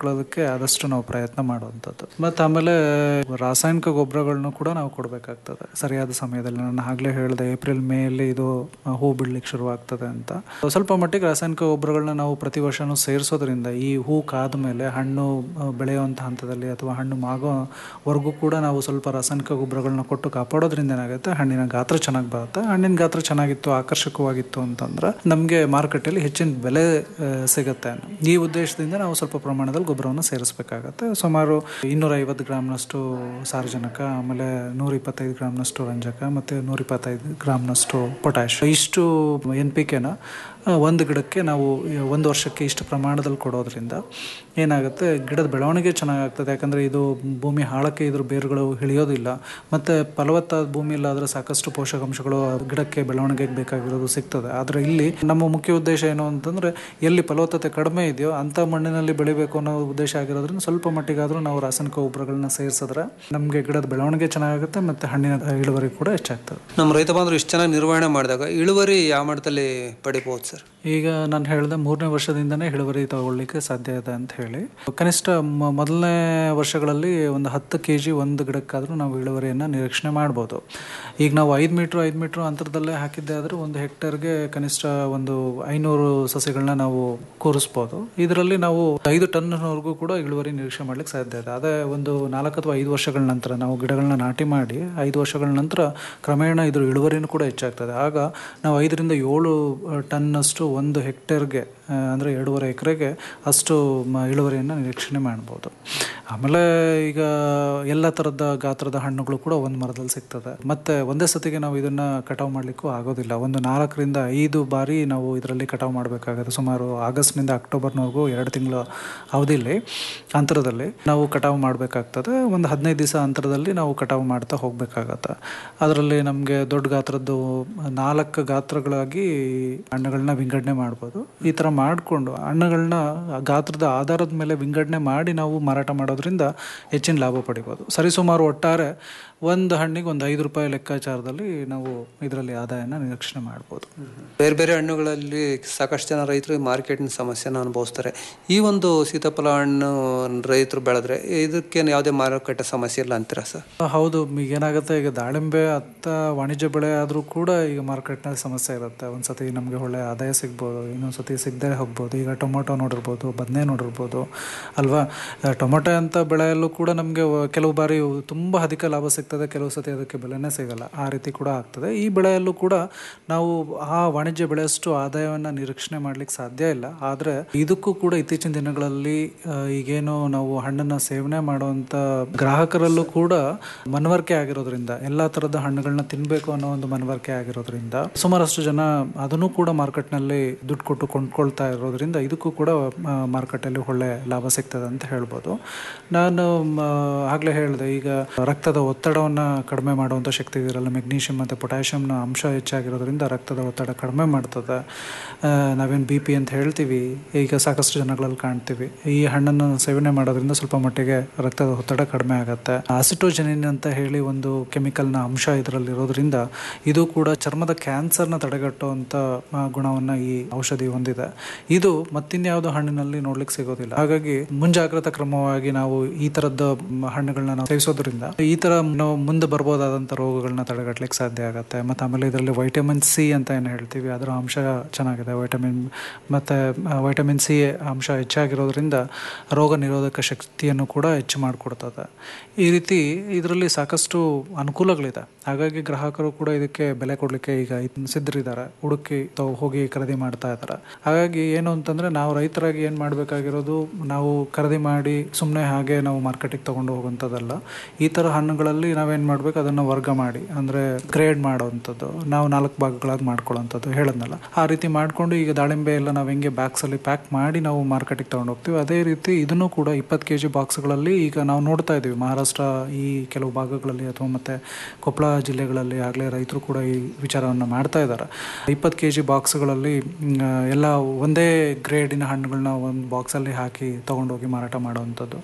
ಮಾಡ್ಕೊಳ್ಳೋದಕ್ಕೆ ಆದಷ್ಟು ನಾವು ಪ್ರಯತ್ನ ಮಾಡುವಂಥದ್ದು ಮತ್ತು ಆಮೇಲೆ ರಾಸಾಯನಿಕ ಗೊಬ್ಬರಗಳನ್ನು ಕೂಡ ನಾವು ಕೊಡಬೇಕಾಗ್ತದೆ ಸರಿಯಾದ ಸಮಯದಲ್ಲಿ ನಾನು ಆಗಲೇ ಹೇಳಿದೆ ಏಪ್ರಿಲ್ ಮೇಯಲ್ಲಿ ಇದು ಆ, ಹೂ ಬಿಡ್ಲಿಕ್ಕೆ ಶುರುವಾಗ್ತದೆ ಅಂತ ಸ್ವಲ್ಪ ಮಟ್ಟಿಗೆ ರಾಸಾಯನಿಕ ಗೊಬ್ಬರಗಳನ್ನ ನಾವು ಪ್ರತಿ ವರ್ಷನೂ ಸೇರಿಸೋದ್ರಿಂದ ಈ ಹೂ ಕಾದ ಮೇಲೆ ಹಣ್ಣು ಆ, ಬೆಳೆಯುವಂಥ ಹಂತದಲ್ಲಿ ಅಥವಾ ಹಣ್ಣು ಮಾಗೋವರೆಗೂ ಕೂಡ ನಾವು ಸ್ವಲ್ಪ ರಾಸಾಯನಿಕ ಗೊಬ್ಬರಗಳನ್ನ ಕೊಟ್ಟು ಕಾಪಾಡೋದ್ರಿಂದ ಏನಾಗುತ್ತೆ ಹಣ್ಣಿನ ಗಾತ್ರ ಚೆನ್ನಾಗಿ ಬರುತ್ತೆ ಹಣ್ಣಿನ ಗಾತ್ರ ಚೆನ್ನಾಗಿತ್ತು ಆಕರ್ಷಕವಾಗಿತ್ತು ಅಂತಂದ್ರೆ ನಮಗೆ ಮಾರುಕಟ್ಟೆಯಲ್ಲಿ ಹೆಚ್ಚಿನ ಬೆಲೆ ಆ, ಸಿಗುತ್ತೆ ಈ ಉದ್ದೇಶದಿಂದ ನಾವು ಸ್ವಲ್ಪ ಪ್ರಮಾಣದಲ್ಲಿ ಗೊಬ್ಬರವನ್ನು ಸೇರಿಸಬೇಕಾಗತ್ತೆ ಸುಮಾರು ಇನ್ನೂರ ಐವತ್ತು ಗ್ರಾಮ್ನಷ್ಟು ಸಾರಜನಕ ಆಮೇಲೆ ನೂರ ಇಪ್ಪತ್ತೈದು ಗ್ರಾಮ್ನಷ್ಟು ರಂಜಕ ಮತ್ತು ನೂರ ಇಪ್ಪತ್ತೈದು ಗ್ರಾಮ್ನಷ್ಟು ಪೊಟ್ಯಾಶ್ ಇಷ್ಟು ಎನ್ ಪಿ ಕೆನ ಒಂದು ಗಿಡಕ್ಕೆ ನಾವು ಒಂದು ವರ್ಷಕ್ಕೆ ಇಷ್ಟು ಪ್ರಮಾಣದಲ್ಲಿ ಕೊಡೋದ್ರಿಂದ ಏನಾಗುತ್ತೆ ಗಿಡದ ಬೆಳವಣಿಗೆ ಚೆನ್ನಾಗಾಗ್ತದೆ ಯಾಕಂದರೆ ಇದು ಭೂಮಿ ಹಾಳಕ್ಕೆ ಇದ್ರ ಬೇರುಗಳು ಇಳಿಯೋದಿಲ್ಲ ಮತ್ತು ಫಲವತ್ತಾದ ಭೂಮಿಯಲ್ಲಾದರೆ ಸಾಕಷ್ಟು ಪೋಷಕಾಂಶಗಳು ಗಿಡಕ್ಕೆ ಬೆಳವಣಿಗೆಗೆ ಬೇಕಾಗಿರೋದು ಸಿಗ್ತದೆ ಆದರೆ ಇಲ್ಲಿ ನಮ್ಮ ಮುಖ್ಯ ಉದ್ದೇಶ ಏನು ಅಂತಂದರೆ ಎಲ್ಲಿ ಫಲವತ್ತತೆ ಕಡಿಮೆ ಇದೆಯೋ ಅಂಥ ಮಣ್ಣಿನಲ್ಲಿ ಬೆಳಿಬೇಕು ಅನ್ನೋ ಉದ್ದೇಶ ಆಗಿರೋದ್ರಿಂದ ಸ್ವಲ್ಪ ಮಟ್ಟಿಗಾದರೂ ನಾವು ರಾಸಾಯನಿಕ ಗೊಬ್ಬರಗಳನ್ನ ಸೇರಿಸಿದ್ರೆ ನಮಗೆ ಗಿಡದ ಬೆಳವಣಿಗೆ ಚೆನ್ನಾಗುತ್ತೆ ಮತ್ತು ಹಣ್ಣಿನ ಇಳುವರಿ ಕೂಡ ಹೆಚ್ಚಾಗ್ತದೆ
ನಮ್ಮ ರೈತ ಬಾಂಧವರು ಇಷ್ಟು ಚೆನ್ನಾಗಿ ನಿರ್ವಹಣೆ ಮಾಡಿದಾಗ ಇಳುವರಿ ಯಾವ ಮಟ್ಟದಲ್ಲಿ ಪಡಿಬೋದು ಸರ್
ಈಗ ನಾನು ಹೇಳಿದೆ ಮೂರನೇ ವರ್ಷದಿಂದನೇ ಇಳುವರಿ ತಗೊಳ್ಳಿಕ್ಕೆ ಸಾಧ್ಯ ಇದೆ ಅಂತ ಹೇಳಿ ಕನಿಷ್ಠ ಮ- ಮೊದಲನೇ ವರ್ಷಗಳಲ್ಲಿ ಒಂದು ಹತ್ತು ಕೆ ಜಿ ಒಂದು ಗಿಡಕ್ಕಾದರೂ ನಾವು ಇಳುವರಿಯನ್ನು ನಿರೀಕ್ಷಣೆ ಮಾಡ್ಬೋದು ಈಗ ನಾವು ಐದು ಮೀಟ್ರ್ ಐದು ಮೀಟ್ರ್ ಅಂತರದಲ್ಲೇ ಹಾಕಿದ್ದೆ ಆದರೆ ಒಂದು ಹೆಕ್ಟೇರ್ಗೆ ಕನಿಷ್ಠ ಒಂದು ಐನೂರು ಸಸಿಗಳನ್ನ ನಾವು ಕೂರಿಸ್ಬೋದು ಇದರಲ್ಲಿ ನಾವು ಐದು ಟನ್ವರೆಗೂ ಕೂಡ ಇಳುವರಿ ನಿರೀಕ್ಷೆ ಮಾಡ್ಲಿಕ್ಕೆ ಸಾಧ್ಯ ಇದೆ ಅದೇ ಒಂದು ನಾಲ್ಕು ಅಥವಾ ಐದು ವರ್ಷಗಳ ನಂತರ ನಾವು ಗಿಡಗಳನ್ನ ನಾಟಿ ಮಾಡಿ ಐದು ವರ್ಷಗಳ ನಂತರ ಕ್ರಮೇಣ ಇದ್ರ ಇಳುವರಿನೂ ಕೂಡ ಹೆಚ್ಚಾಗ್ತದೆ ಆಗ ನಾವು ಐದರಿಂದ ಏಳು ಟನ್ನಷ್ಟು ಒಂದು ಹೆಕ್ಟೇರ್ಗೆ ಆ, ಅಂದರೆ ಎರಡೂವರೆ ಎಕರೆಗೆ ಅಷ್ಟು ಮ ಇಳುವರಿಯನ್ನು ನಿರೀಕ್ಷಣೆ ಮಾಡ್ಬೋದು ಆಮೇಲೆ ಈಗ ಎಲ್ಲ ಥರದ ಗಾತ್ರದ ಹಣ್ಣುಗಳು ಕೂಡ ಒಂದು ಮರದಲ್ಲಿ ಸಿಗ್ತದೆ ಮತ್ತು ಒಂದೇ ಸತಿಗೆ ನಾವು ಇದನ್ನು ಕಟಾವು ಮಾಡಲಿಕ್ಕೂ ಆಗೋದಿಲ್ಲ ಒಂದು ನಾಲ್ಕರಿಂದ ಐದು ಬಾರಿ ನಾವು ಇದರಲ್ಲಿ ಕಟಾವು ಮಾಡಬೇಕಾಗುತ್ತೆ ಸುಮಾರು ಆಗಸ್ಟ್ನಿಂದ ಅಕ್ಟೋಬರ್ನವರೆಗೂ ಎರಡು ತಿಂಗಳ ಅವಧಿಯಲ್ಲಿ ಅಂತರದಲ್ಲಿ ನಾವು ಕಟಾವು ಮಾಡಬೇಕಾಗ್ತದೆ ಒಂದು ಹದಿನೈದು ದಿವಸ ಅಂತರದಲ್ಲಿ ನಾವು ಕಟಾವು ಮಾಡ್ತಾ ಹೋಗಬೇಕಾಗತ್ತೆ ಅದರಲ್ಲಿ ನಮಗೆ ದೊಡ್ಡ ಗಾತ್ರದ್ದು ನಾಲ್ಕು ಗಾತ್ರಗಳಾಗಿ ಹಣ್ಣುಗಳನ್ನ ವಿಂಗಡಣೆ ಮಾಡ್ಬೋದು ಈ ಥರ ಮಾಡಿಕೊಂಡು ಹಣ್ಣುಗಳನ್ನ ಗಾತ್ರದ ಆಧಾರದ ಮೇಲೆ ವಿಂಗಡಣೆ ಮಾಡಿ ನಾವು ಮಾರಾಟ ಮಾಡೋದ್ರಿಂದ ಹೆಚ್ಚಿನ ಲಾಭ ಪಡಿಬೋದು ಸರಿಸುಮಾರು ಒಟ್ಟಾರೆ ಒಂದು ಹಣ್ಣಿಗೆ ಒಂದು ಐದು ರೂಪಾಯಿ ಲೆಕ್ಕಾಚಾರದಲ್ಲಿ ನಾವು ಇದರಲ್ಲಿ ಆದಾಯನ ನಿರೀಕ್ಷಣೆ ಮಾಡ್ಬೋದು
ಬೇರೆ ಬೇರೆ ಹಣ್ಣುಗಳಲ್ಲಿ ಸಾಕಷ್ಟು ಜನ ರೈತರು ಮಾರ್ಕೆಟಿನ ಸಮಸ್ಯೆನ ಅನುಭವಿಸ್ತಾರೆ ಈ ಒಂದು ಸೀತಾಫಲ ಹಣ್ಣು ರೈತರು ಬೆಳೆದ್ರೆ ಇದಕ್ಕೇನು ಯಾವುದೇ ಮಾರುಕಟ್ಟೆ ಸಮಸ್ಯೆ ಇಲ್ಲ ಅಂತೀರಾ ಸರ್
ಹೌದು ಈಗ ಏನಾಗುತ್ತೆ ಈಗ ದಾಳಿಂಬೆ ಅತ್ತ ವಾಣಿಜ್ಯ ಬೆಳೆ ಆದರೂ ಕೂಡ ಈಗ ಮಾರ್ಕೆಟ್ನಲ್ಲಿ ಸಮಸ್ಯೆ ಇರುತ್ತೆ ಒಂದ್ಸತಿ ನಮಗೆ ಒಳ್ಳೆ ಆದಾಯ ಸಿಗ್ಬೋದು ಇನ್ನೊಂದು ಸತಿ ಸಿಗದೆ ಹೋಗ್ಬೋದು ಈಗ ಟೊಮೊಟೊ ನೋಡಿರ್ಬೋದು ಬದನೆ ನೋಡಿರ್ಬೋದು ಅಲ್ವಾ ಆ, ಟೊಮೊಟೊ ಅಂತ ಬೆಳೆಯಲ್ಲೂ ಕೂಡ ನಮಗೆ ಕೆಲವು ಬಾರಿ ತುಂಬ ಅಧಿಕ ಲಾಭ ಸಿಗ್ತದೆ ಕೆಲವು ಸತಿ ಅದಕ್ಕೆ ಬೆಲೆನೇ ಸಿಗಲ್ಲ ಆ ರೀತಿ ಕೂಡ ಆಗ್ತದೆ ಈ ಬೆಳೆಯಲ್ಲೂ ಕೂಡ ನಾವು ಆ ವಾಣಿಜ್ಯ ಬೆಳೆಯಷ್ಟು ಆದಾಯವನ್ನು ನಿರೀಕ್ಷಣೆ ಮಾಡ್ಲಿಕ್ಕೆ ಸಾಧ್ಯ ಇಲ್ಲ ಆದರೆ ಇದಕ್ಕೂ ಕೂಡ ಇತ್ತೀಚಿನ ದಿನಗಳಲ್ಲಿ ಆ, ಈಗೇನು ನಾವು ಹಣ್ಣನ್ನು ಸೇವನೆ ಮಾಡುವಂಥ ಗ್ರಾಹಕರಲ್ಲೂ ಕೂಡ ಮನವರಿಕೆ ಆಗಿರೋದ್ರಿಂದ ಎಲ್ಲ ಥರದ ಹಣ್ಣುಗಳನ್ನ ತಿನ್ನಬೇಕು ಅನ್ನೋ ಒಂದು ಮನವರಿಕೆ ಆಗಿರೋದ್ರಿಂದ ಸುಮಾರಷ್ಟು ಜನ ಅದನ್ನು ಕೂಡ ಮಾರ್ಕೆಟ್ನಲ್ಲಿ ದುಡ್ಡು ಕೊಟ್ಟು ಕೊಂಡ್ಕೊಳ್ತಾ ಇರೋದ್ರಿಂದ ಇದಕ್ಕೂ ಕೂಡ ಮಾರ್ಕೆಟಲ್ಲಿ ಒಳ್ಳೆ ಲಾಭ ಸಿಗ್ತದೆ ಅಂತ ಹೇಳ್ಬೋದು ನಾನು ಆಗಲೇ ಹೇಳಿದೆ ಈಗ ರಕ್ತದ ಒತ್ತಡವನ್ನು ಕಡಿಮೆ ಮಾಡುವಂಥ ಶಕ್ತಿ ಇದರಲ್ಲಿ ಮೆಗ್ನೀಷಿಯಂ ಮತ್ತು ಪೊಟ್ಯಾಷಿಯಂನ ಅಂಶ ಹೆಚ್ಚಾಗಿರೋದ್ರಿಂದ ರಕ್ತದ ಒತ್ತಡ ಕಡಿಮೆ ಮಾಡ್ತದೆ ಆ, ನಾವೇನು ಬಿ ಪಿ ಅಂತ ಹೇಳ್ತೀವಿ ಈಗ ಸಾಕಷ್ಟು ಜನಗಳಲ್ಲಿ ಕಾಣ್ತೀವಿ ಈ ಹಣ್ಣನ್ನು ಸೇವನೆ ಮಾಡೋದ್ರಿಂದ ಸ್ವಲ್ಪ ಮಟ್ಟಿಗೆ ರಕ್ತದ ಒತ್ತಡ ಕಡಿಮೆ ಆಗುತ್ತೆ ಆಸಿಟೋಜನಿನ್ ಅಂತ ಹೇಳಿ ಒಂದು ಕೆಮಿಕಲ್ನ ಅಂಶ ಇದರಲ್ಲಿ ಇರೋದ್ರಿಂದ ಇದು ಕೂಡ ಚರ್ಮದ ಕ್ಯಾನ್ಸರ್ನ ತಡೆಗಟ್ಟುವಂಥ ಆ, ಗುಣವನ್ನ ಈ ಔಷಧಿ ಹೊಂದಿದೆ ಇದು ಮತ್ತಿನ್ಯಾವುದೋ ಹಣ್ಣಿನಲ್ಲಿ ನೋಡ್ಲಿಕ್ಕೆ ಸಿಗೋದಿಲ್ಲ ಹಾಗಾಗಿ ಮುಂಜಾಗ್ರತಾ ಕ್ರಮವಾಗಿ ನಾವು ಈ ತರದ ಹಣ್ಣುಗಳನ್ನ ನಾವು ಸೇವಿಸೋದ್ರಿಂದ ಈ ತರ ನಾವು ಮುಂದೆ ಬರ್ಬೋದಾದಂಥ ರೋಗಗಳನ್ನ ತಡೆಗಟ್ಟಲಿಕ್ಕೆ ಸಾಧ್ಯ ಆಗುತ್ತೆ ಮತ್ತು ಆಮೇಲೆ ಇದರಲ್ಲಿ ವೈಟಮಿನ್ ಸಿ ಅಂತ ಏನು ಹೇಳ್ತೀವಿ ಅದರ ಅಂಶ ಚೆನ್ನಾಗಿದೆ ವೈಟಮಿನ್ ಮತ್ತು ವೈಟಮಿನ್ ಸಿ ಅಂಶ ಹೆಚ್ಚಾಗಿರೋದ್ರಿಂದ ರೋಗ ನಿರೋಧಕ ಶಕ್ತಿಯನ್ನು ಕೂಡ ಹೆಚ್ಚು ಮಾಡಿಕೊಡ್ತದೆ ಈ ರೀತಿ ಇದರಲ್ಲಿ ಸಾಕಷ್ಟು ಅನುಕೂಲಗಳಿದೆ ಹಾಗಾಗಿ ಗ್ರಾಹಕರು ಕೂಡ ಇದಕ್ಕೆ ಬೆಲೆ ಕೊಡಲಿಕ್ಕೆ ಈಗ ಇದ್ನ ಸಿದ್ಧರಿದ್ದಾರೆ ಹುಡುಕಿ ತಾವು ಹೋಗಿ ಖರೀದಿ ಮಾಡ್ತಾ ಇದ್ದಾರೆ ಹಾಗಾಗಿ ಏನು ಅಂತಂದರೆ ನಾವು ರೈತರಾಗಿ ಏನು ಮಾಡಬೇಕಾಗಿರೋದು ನಾವು ಖರೀದಿ ಮಾಡಿ ಸುಮ್ಮನೆ ಹಾಗೆ ನಾವು ಮಾರ್ಕೆಟಿಗೆ ತೊಗೊಂಡು ಹೋಗುವಂಥದ್ದಲ್ಲ ಈ ಥರ ಹಣ್ಣುಗಳಲ್ಲಿ ನಾವೇನು ಮಾಡಬೇಕು ಅದನ್ನು ವರ್ಗ ಮಾಡಿ ಅಂದರೆ ಗ್ರೇಡ್ ಮಾಡೋವಂಥದ್ದು ನಾವು ನಾಲ್ಕು ಭಾಗಗಳಾಗಿ ಮಾಡ್ಕೊಳ್ಳೋವಂಥದ್ದು ಹೇಳದ್ನಲ್ಲ ಆ ರೀತಿ ಮಾಡಿಕೊಂಡು ಈಗ ದಾಳಿಂಬೆ ಎಲ್ಲ ನಾವು ಹೆಂಗೆ ಬ್ಯಾಗ್ಸಲ್ಲಿ ಪ್ಯಾಕ್ ಮಾಡಿ ನಾವು ಮಾರ್ಕೆಟಿಗೆ ತೊಗೊಂಡು ಹೋಗ್ತೀವಿ ಅದೇ ರೀತಿ ಇದನ್ನು ಕೂಡ ಇಪ್ಪತ್ತು ಕೆ ಜಿ ಬಾಕ್ಸ್ಗಳಲ್ಲಿ ಈಗ ನಾವು ನೋಡ್ತಾ ಇದ್ದೀವಿ ಮಹಾರಾಷ್ಟ್ರ ಈ ಕೆಲವು ಭಾಗಗಳಲ್ಲಿ ಅಥವಾ ಮತ್ತು ಕೊಪ್ಪಳ ಜಿಲ್ಲೆಗಳಲ್ಲಿ ಆಗಲೇ ರೈತರು ಕೂಡ ಈ ವಿಚಾರವನ್ನು ಮಾಡ್ತಾ ಇದ್ದಾರೆ ಇಪ್ಪತ್ತು ಕೆ ಜಿ ಬಾಕ್ಸ್ಗಳಲ್ಲಿ ಮ್, ಎಲ್ಲ ಒಂದೇ ಗ್ರೇಡಿನ ಹಣ್ಣುಗಳನ್ನ ಒಂದು ಬಾಕ್ಸಲ್ಲಿ ಹಾಕಿ ತೊಗೊಂಡೋಗಿ ಮಾರಾಟ ಮಾಡುವಂಥದ್ದು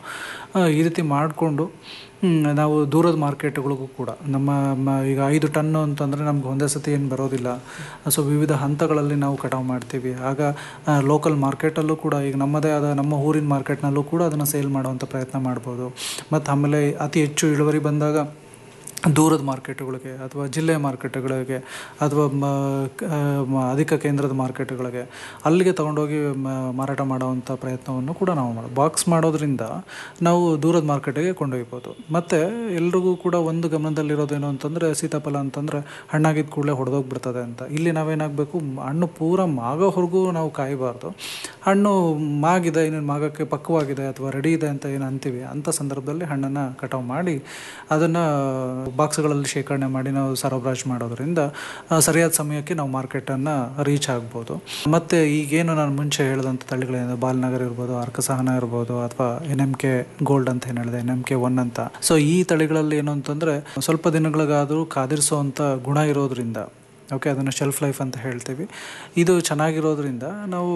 ಆ, ಈ ರೀತಿ ಮಾಡಿಕೊಂಡು ನಾವು ದೂರದ ಮಾರ್ಕೆಟ್ಗಳಿಗೂ ಕೂಡ ನಮ್ಮ ಮ- ಈಗ ಐದು ಟನ್ನು ಅಂತಂದರೆ ನಮ್ಗೆ ಒಂದೇ ಸತಿ ಏನು ಬರೋದಿಲ್ಲ ಸೊ ವಿವಿಧ ಹಂತಗಳಲ್ಲಿ ನಾವು ಕಟಾವು ಮಾಡ್ತೀವಿ ಆಗ ಲೋಕಲ್ ಮಾರ್ಕೆಟಲ್ಲೂ ಕೂಡ ಈಗ ನಮ್ಮದೇ ಆದ ನಮ್ಮ ಊರಿನ ಮಾರ್ಕೆಟ್ನಲ್ಲೂ ಕೂಡ ಅದನ್ನು ಸೇಲ್ ಮಾಡುವಂಥ ಪ್ರಯತ್ನ ಮಾಡ್ಬೋದು ಮತ್ತು ಆಮೇಲೆ ಅತಿ ಹೆಚ್ಚು ಇಳುವರಿ ಬಂದಾಗ ದೂರದ ಮಾರ್ಕೆಟ್ಗಳಿಗೆ ಅಥವಾ ಜಿಲ್ಲೆಯ ಮಾರ್ಕೆಟ್ಗಳಿಗೆ ಅಥವಾ ಮ- ಕ- ಮ- ಅಧಿಕ ಕೇಂದ್ರದ ಮಾರ್ಕೆಟ್ಗಳಿಗೆ ಅಲ್ಲಿಗೆ ತಗೊಂಡೋಗಿ ಮ- ಮಾರಾಟ ಮಾಡುವಂಥ ಪ್ರಯತ್ನವನ್ನು ಕೂಡ ನಾವು ಮಾಡೋದು ಬಾಕ್ಸ್ ಮಾಡೋದ್ರಿಂದ ನಾವು ದೂರದ ಮಾರ್ಕೆಟಿಗೆ ಕೊಂಡೊಯ್ಬೋದು ಮತ್ತು ಎಲ್ರಿಗೂ ಕೂಡ ಒಂದು ಗಮನದಲ್ಲಿರೋದೇನು ಅಂತಂದರೆ ಸೀತಾಫಲ ಅಂತಂದರೆ ಹಣ್ಣಾಗಿದ್ದ ಕೂಡಲೇ ಹೊಡೆದೋಗ್ಬಿಡ್ತದೆ ಅಂತ ಇಲ್ಲಿ ನಾವೇನಾಗಬೇಕು ಹಣ್ಣು ಪೂರ ಮಾಗೋವರೆಗೂ ನಾವು ಕಾಯಬಾರ್ದು ಹಣ್ಣು ಮಾಗಿದೆ ಇನ್ನೇನು ಮಾಗಕ್ಕೆ ಪಕ್ವವಾಗಿದೆ ಅಥವಾ ರೆಡಿ ಇದೆ ಅಂತ ಏನು ಅಂತೀವಿ ಅಂಥ ಸಂದರ್ಭದಲ್ಲಿ ಹಣ್ಣನ್ನು ಕಟಾವು ಮಾಡಿ ಅದನ್ನು ಬಾಕ್ಸ್ಗಳಲ್ಲಿ ಶೇಖರಣೆ ಮಾಡಿ ನಾವು ಸರಬರಾಜು ಮಾಡೋದ್ರಿಂದ ಆ, ಸರಿಯಾದ ಸಮಯಕ್ಕೆ ನಾವು ಮಾರ್ಕೆಟನ್ನು ರೀಚ್ ಆಗ್ಬೋದು ಮತ್ತು ಈಗೇನು ನಾನು ಮುಂಚೆ ಹೇಳಿದಂಥ ತಳಿಗಳೇನು ಬಾಲ್ನಗರ್ ಇರ್ಬೋದು ಅರ್ಕಸಹನ ಇರ್ಬೋದು ಅಥವಾ ಎನ್ ಎಮ್ ಕೆ ಗೋಲ್ಡ್ ಅಂತ ಏನು ಹೇಳಿದೆ ಎನ್ ಎಮ್ ಕೆ ಒನ್ ಅಂತ ಸೊ ಈ ತಳಿಗಳಲ್ಲಿ ಏನು ಅಂತಂದರೆ ಸ್ವಲ್ಪ ದಿನಗಳಿಗಾದರೂ ಕಾದಿರಿಸುವಂಥ ಗುಣ ಇರೋದ್ರಿಂದ ಓಕೆ ಅದನ್ನು ಶೆಲ್ಫ್ ಲೈಫ್ ಅಂತ ಹೇಳ್ತೀವಿ ಇದು ಚೆನ್ನಾಗಿರೋದ್ರಿಂದ ನಾವು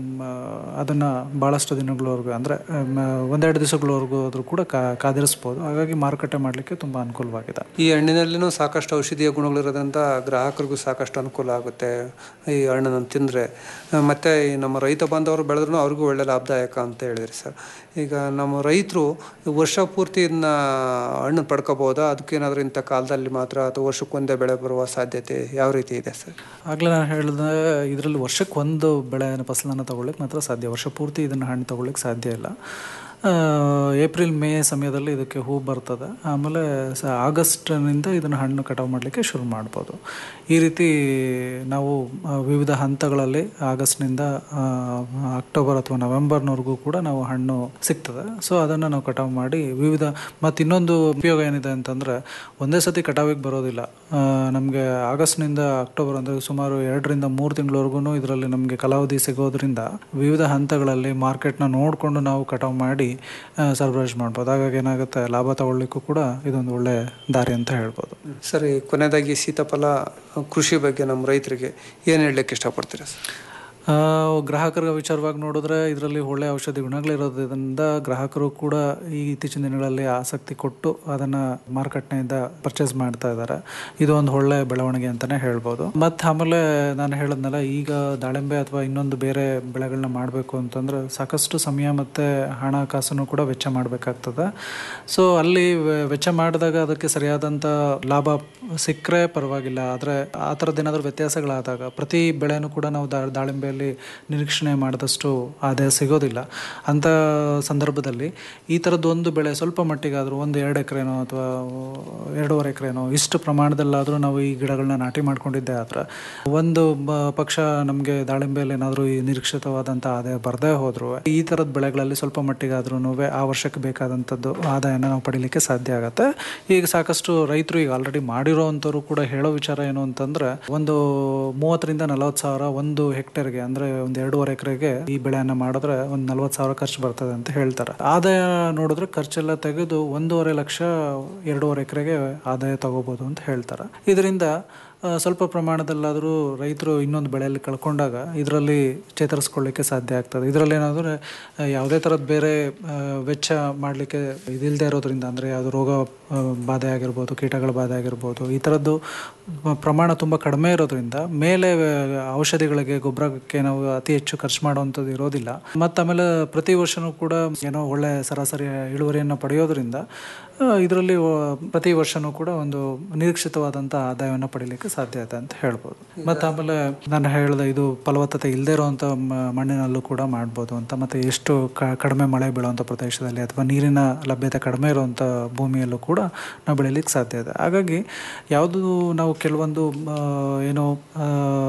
ಅದನ್ನು ಭಾಳಷ್ಟು ದಿನಗಳವರೆಗೂ ಅಂದರೆ ಒಂದೆರಡು ದಿವಸಗಳವರೆಗೂ ಆದರೂ ಕೂಡ ಕಾ ಕಾದಿರಿಸ್ಬೋದು ಹಾಗಾಗಿ ಮಾರುಕಟ್ಟೆ ಮಾಡಲಿಕ್ಕೆ ತುಂಬ ಅನುಕೂಲವಾಗಿದೆ
ಈ ಹಣ್ಣಿನಲ್ಲಿನೂ ಸಾಕಷ್ಟು ಔಷಧೀಯ ಗುಣಗಳಿರೋದ್ರಿಂದ ಗ್ರಾಹಕರಿಗೂ ಸಾಕಷ್ಟು ಅನುಕೂಲ ಆಗುತ್ತೆ ಈ ಹಣ್ಣನ್ನು ತಿಂದರೆ ಮತ್ತು ಈ ನಮ್ಮ ರೈತ ಬಾಂಧವರು ಬೆಳೆದ್ರೂ ಅವ್ರಿಗೂ ಒಳ್ಳೆ ಲಾಭದಾಯಕ ಅಂತ ಹೇಳಿದ್ರಿ ಸರ್ ಈಗ ನಮ್ಮ ರೈತರು ವರ್ಷ ಪೂರ್ತಿ ಇದನ್ನ ಹಣ್ಣು ಪಡ್ಕೋಬೋದಾ ಅದಕ್ಕೇನಾದರೂ ಇಂಥ ಕಾಲದಲ್ಲಿ ಮಾತ್ರ ಅಥವಾ ವರ್ಷಕ್ಕೊಂದೇ ಬೆಳೆ ಬರುವ ಸಾಧ್ಯತೆ ಯಾವ ರೀತಿ ಇದೆ ಸರ್
ಆಗಲೇ ನಾನು ಹೇಳಿದ ಇದರಲ್ಲಿ ವರ್ಷಕ್ಕೆ ಒಂದು ಬೆಳೆ ಫಸಲನ್ನು ತಗೊಳ್ಳಿಕ್ಕೆ ಮಾತ್ರ ಸಾಧ್ಯ ವರ್ಷ ಪೂರ್ತಿ ಇದನ್ನು ಹಣ್ಣು ತಗೊಳ್ಳಿಕ್ಕೆ ಸಾಧ್ಯ ಇಲ್ಲ ಆ, ಏಪ್ರಿಲ್ ಮೇ ಸಮಯದಲ್ಲಿ ಇದಕ್ಕೆ ಹೂ ಬರ್ತದೆ ಆಮೇಲೆ ಸ ಆಗಸ್ಟ್ನಿಂದ ಇದನ್ನು ಹಣ್ಣು ಕಟಾವು ಮಾಡಲಿಕ್ಕೆ ಶುರು ಮಾಡ್ಬೋದು ಈ ರೀತಿ ನಾವು ಆ, ವಿವಿಧ ಹಂತಗಳಲ್ಲಿ ಆಗಸ್ಟ್ನಿಂದ ಆ, ಅಕ್ಟೋಬರ್ ಅಥವಾ ನವೆಂಬರ್ನವರೆಗೂ ಕೂಡ ನಾವು ಹಣ್ಣು ಸಿಗ್ತದೆ ಸೊ ಅದನ್ನು ನಾವು ಕಟಾವು ಮಾಡಿ ವಿವಿಧ ಮತ್ತು ಇನ್ನೊಂದು ಉಪಯೋಗ ಏನಿದೆ ಅಂತಂದರೆ ಒಂದೇ ಸತಿ ಕಟಾವಿಗೆ ಬರೋದಿಲ್ಲ ನಮಗೆ ಆಗಸ್ಟ್ನಿಂದ ಅಕ್ಟೋಬರ್ ಅಂದರೆ ಸುಮಾರು ಎರಡರಿಂದ ಮೂರು ತಿಂಗಳವರೆಗೂ ಇದರಲ್ಲಿ ನಮಗೆ ಕಾಲಾವಧಿ ಸಿಗೋದ್ರಿಂದ ವಿವಿಧ ಹಂತಗಳಲ್ಲಿ ಮಾರ್ಕೆಟ್ನ ನೋಡಿಕೊಂಡು ನಾವು ಕಟಾವು ಮಾಡಿ ಆ, ಸರಬರಾಜು ಮಾಡ್ಬೋದು ಹಾಗಾಗಿ ಏನಾಗುತ್ತೆ ಲಾಭ ತಗೊಳ್ಳಿಕ್ಕೂ ಕೂಡ ಇದೊಂದು ಒಳ್ಳೆ ದಾರಿ ಅಂತ ಹೇಳ್ಬೋದು
ಸರಿ ಕೊನೆಯದಾಗಿ ಸೀತಾಫಲ ಕೃಷಿ ಬಗ್ಗೆ ನಮ್ಮ ರೈತರಿಗೆ ಏನು ಹೇಳಲಿಕ್ಕೆ ಇಷ್ಟಪಡ್ತೀರಾ ಸರ್
ಆ, ಗ್ರಾಹಕರ ವಿಚಾರವಾಗಿ ನೋಡಿದ್ರೆ ಇದರಲ್ಲಿ ಒಳ್ಳೆ ಔಷಧಿ ಗುಣಗಳಿರೋದ್ರಿಂದ ಗ್ರಾಹಕರು ಕೂಡ ಈ ಇತ್ತೀಚಿನ ದಿನಗಳಲ್ಲಿ ಆಸಕ್ತಿ ಕೊಟ್ಟು ಅದನ್ನು ಮಾರುಕಟ್ಟೆಯಿಂದ ಪರ್ಚೇಸ್ ಮಾಡ್ತಾ ಇದ್ದಾರೆ ಇದು ಒಂದು ಒಳ್ಳೆ ಬೆಳವಣಿಗೆ ಅಂತಲೇ ಹೇಳ್ಬೋದು ಮತ್ತು ಆಮೇಲೆ ನಾನು ಹೇಳಿದ್ನಲ್ಲ ಈಗ ದಾಳಿಂಬೆ ಅಥವಾ ಇನ್ನೊಂದು ಬೇರೆ ಬೆಳೆಗಳನ್ನ ಮಾಡಬೇಕು ಅಂತಂದ್ರೆ ಸಾಕಷ್ಟು ಸಮಯ ಮತ್ತು ಹಣಕಾಸನ್ನು ಕೂಡ ವೆಚ್ಚ ಮಾಡಬೇಕಾಗ್ತದೆ ಸೊ ಅಲ್ಲಿ ವೆ- ವೆಚ್ಚ ಮಾಡಿದಾಗ ಅದಕ್ಕೆ ಸರಿಯಾದಂಥ ಲಾಭ ಸಿಕ್ಕರೆ ಪರವಾಗಿಲ್ಲ ಆದರೆ ಆ ಥರದ್ದು ಏನಾದರೂ ವ್ಯತ್ಯಾಸಗಳಾದಾಗ ಪ್ರತಿ ಬೆಳೆನೂ ಕೂಡ ನಾವು ದಾ ದಾಳಿಂಬೆಯಲ್ಲಿ ನಿರೀಕ್ಷಣೆ ಮಾಡಿದಷ್ಟು ಆದಾಯ ಸಿಗೋದಿಲ್ಲ ಅಂಥ ಸಂದರ್ಭದಲ್ಲಿ ಈ ಥರದ್ದು ಒಂದು ಬೆಳೆ ಸ್ವಲ್ಪ ಮಟ್ಟಿಗಾದರೂ ಒಂದು ಎರಡು ಎಕರೆನೋ ಅಥವಾ ಎರಡೂವರೆ ಎಕರೆನೋ ಇಷ್ಟು ಪ್ರಮಾಣದಲ್ಲಾದರೂ ನಾವು ಈ ಗಿಡಗಳನ್ನ ನಾಟಿ ಮಾಡ್ಕೊಂಡಿದ್ದೆ ಆದರೆ ಒಂದು ಬ- ಪಕ್ಷ ನಮಗೆ ದಾಳಿಂಬೆಯಲ್ಲಿ ಏನಾದರೂ ಈ ನಿರೀಕ್ಷಿತವಾದಂಥ ಆದಾಯ ಬರದೇ ಹೋದರೂ ಈ ಥರದ ಬೆಳೆಗಳಲ್ಲಿ ಸ್ವಲ್ಪ ಮಟ್ಟಿಗಾದ್ರೂ ಆ ವರ್ಷಕ್ಕೆ ಬೇಕಾದಂಥದ್ದು ಆದಾಯನ ನಾವು ಪಡಿಲಿಕ್ಕೆ ಸಾಧ್ಯ ಆಗುತ್ತೆ ಈಗ ಸಾಕಷ್ಟು ರೈತರು ಈಗ ಆಲ್ರೆಡಿ ಮಾಡಿರೋವಂಥವ್ರು ಕೂಡ ಹೇಳೋ ವಿಚಾರ ಏನು ಅಂತಂದ್ರೆ ಒಂದು ಮೂವತ್ತರಿಂದ ನಲವತ್ತು ಸಾವಿರ ಒಂದು ಹೆಕ್ಟೇರ್ಗೆ ಅಂದ್ರೆ ಒಂದು ಎರಡೂವರೆ ಎಕರೆಗೆ ಈ ಬೆಳೆಯನ್ನ ಮಾಡಿದ್ರೆ ಒಂದು ನಲ್ವತ್ತು ಸಾವಿರ ಖರ್ಚು ಬರ್ತದೆ ಅಂತ ಹೇಳ್ತಾರೆ ಆದಾಯ ನೋಡಿದ್ರೆ ಖರ್ಚೆಲ್ಲ ತೆಗೆದು ಒಂದೂವರೆ ಲಕ್ಷ ಎರಡೂವರೆ ಎಕರೆಗೆ ಆದಾಯ ತಗೋಬಹುದು ಅಂತ ಹೇಳ್ತಾರೆ ಇದರಿಂದ ಆ, ಸ್ವಲ್ಪ ಪ್ರಮಾಣದಲ್ಲಾದರೂ ರೈತರು ಇನ್ನೊಂದು ಬೆಳೆಯಲ್ಲಿ ಕಳ್ಕೊಂಡಾಗ ಇದರಲ್ಲಿ ಚೇತರಿಸ್ಕೊಳ್ಳಿಕ್ಕೆ ಸಾಧ್ಯ ಆಗ್ತದೆ ಇದರಲ್ಲಿ ಏನಾದರೂ ಯಾವುದೇ ಥರದ ಬೇರೆ ಆ, ವೆಚ್ಚ ಮಾಡಲಿಕ್ಕೆ ಇದಿಲ್ಲದೆ ಇರೋದ್ರಿಂದ ಅಂದರೆ ಯಾವುದು ರೋಗ ಆ, ಬಾಧೆ ಆಗಿರ್ಬೋದು ಕೀಟಗಳ ಬಾಧೆ ಆಗಿರ್ಬೋದು ಈ ಥರದ್ದು ಪ್ರಮಾಣ ತುಂಬ ಕಡಿಮೆ ಇರೋದ್ರಿಂದ ಮೇಲೆ ಆ, ಔಷಧಿಗಳಿಗೆ ಗೊಬ್ಬರಕ್ಕೆ ನಾವು ಅತಿ ಹೆಚ್ಚು ಖರ್ಚು ಮಾಡುವಂಥದ್ದು ಇರೋದಿಲ್ಲ ಮತ್ತು ಆಮೇಲೆ ಪ್ರತಿ ವರ್ಷನೂ ಕೂಡ ಏನೋ ಒಳ್ಳೆ ಸರಾಸರಿ ಇಳುವರಿಯನ್ನು ಪಡೆಯೋದ್ರಿಂದ ಇದರಲ್ಲಿ ಪ್ರತಿ ವರ್ಷನೂ ಕೂಡ ಒಂದು ನಿರೀಕ್ಷಿತವಾದಂಥ ಆದಾಯವನ್ನು ಪಡೀಲಿಕ್ಕೆ ಸಾಧ್ಯ ಇದೆ ಅಂತ ಹೇಳ್ಬೋದು ಮತ್ತು ಆಮೇಲೆ ನಾನು ಹೇಳಿದೆ ಇದು ಫಲವತ್ತತೆ ಇಲ್ಲದೇ ಇರುವಂಥ ಮ- ಮಣ್ಣಿನಲ್ಲೂ ಕೂಡ ಮಾಡ್ಬೋದು ಅಂತ ಮತ್ತು ಎಷ್ಟು ಕ- ಕಡಿಮೆ ಮಳೆ ಬೀಳುವಂಥ ಪ್ರದೇಶದಲ್ಲಿ ಅಥವಾ ನೀರಿನ ಲಭ್ಯತೆ ಕಡಿಮೆ ಇರುವಂಥ ಭೂಮಿಯಲ್ಲೂ ಕೂಡ ನಾವು ಬೆಳೀಲಿಕ್ಕೆ ಸಾಧ್ಯ ಇದೆ ಹಾಗಾಗಿ ಯಾವುದು ನಾವು ಕೆಲವೊಂದು ಆ, ಏನು ಆ,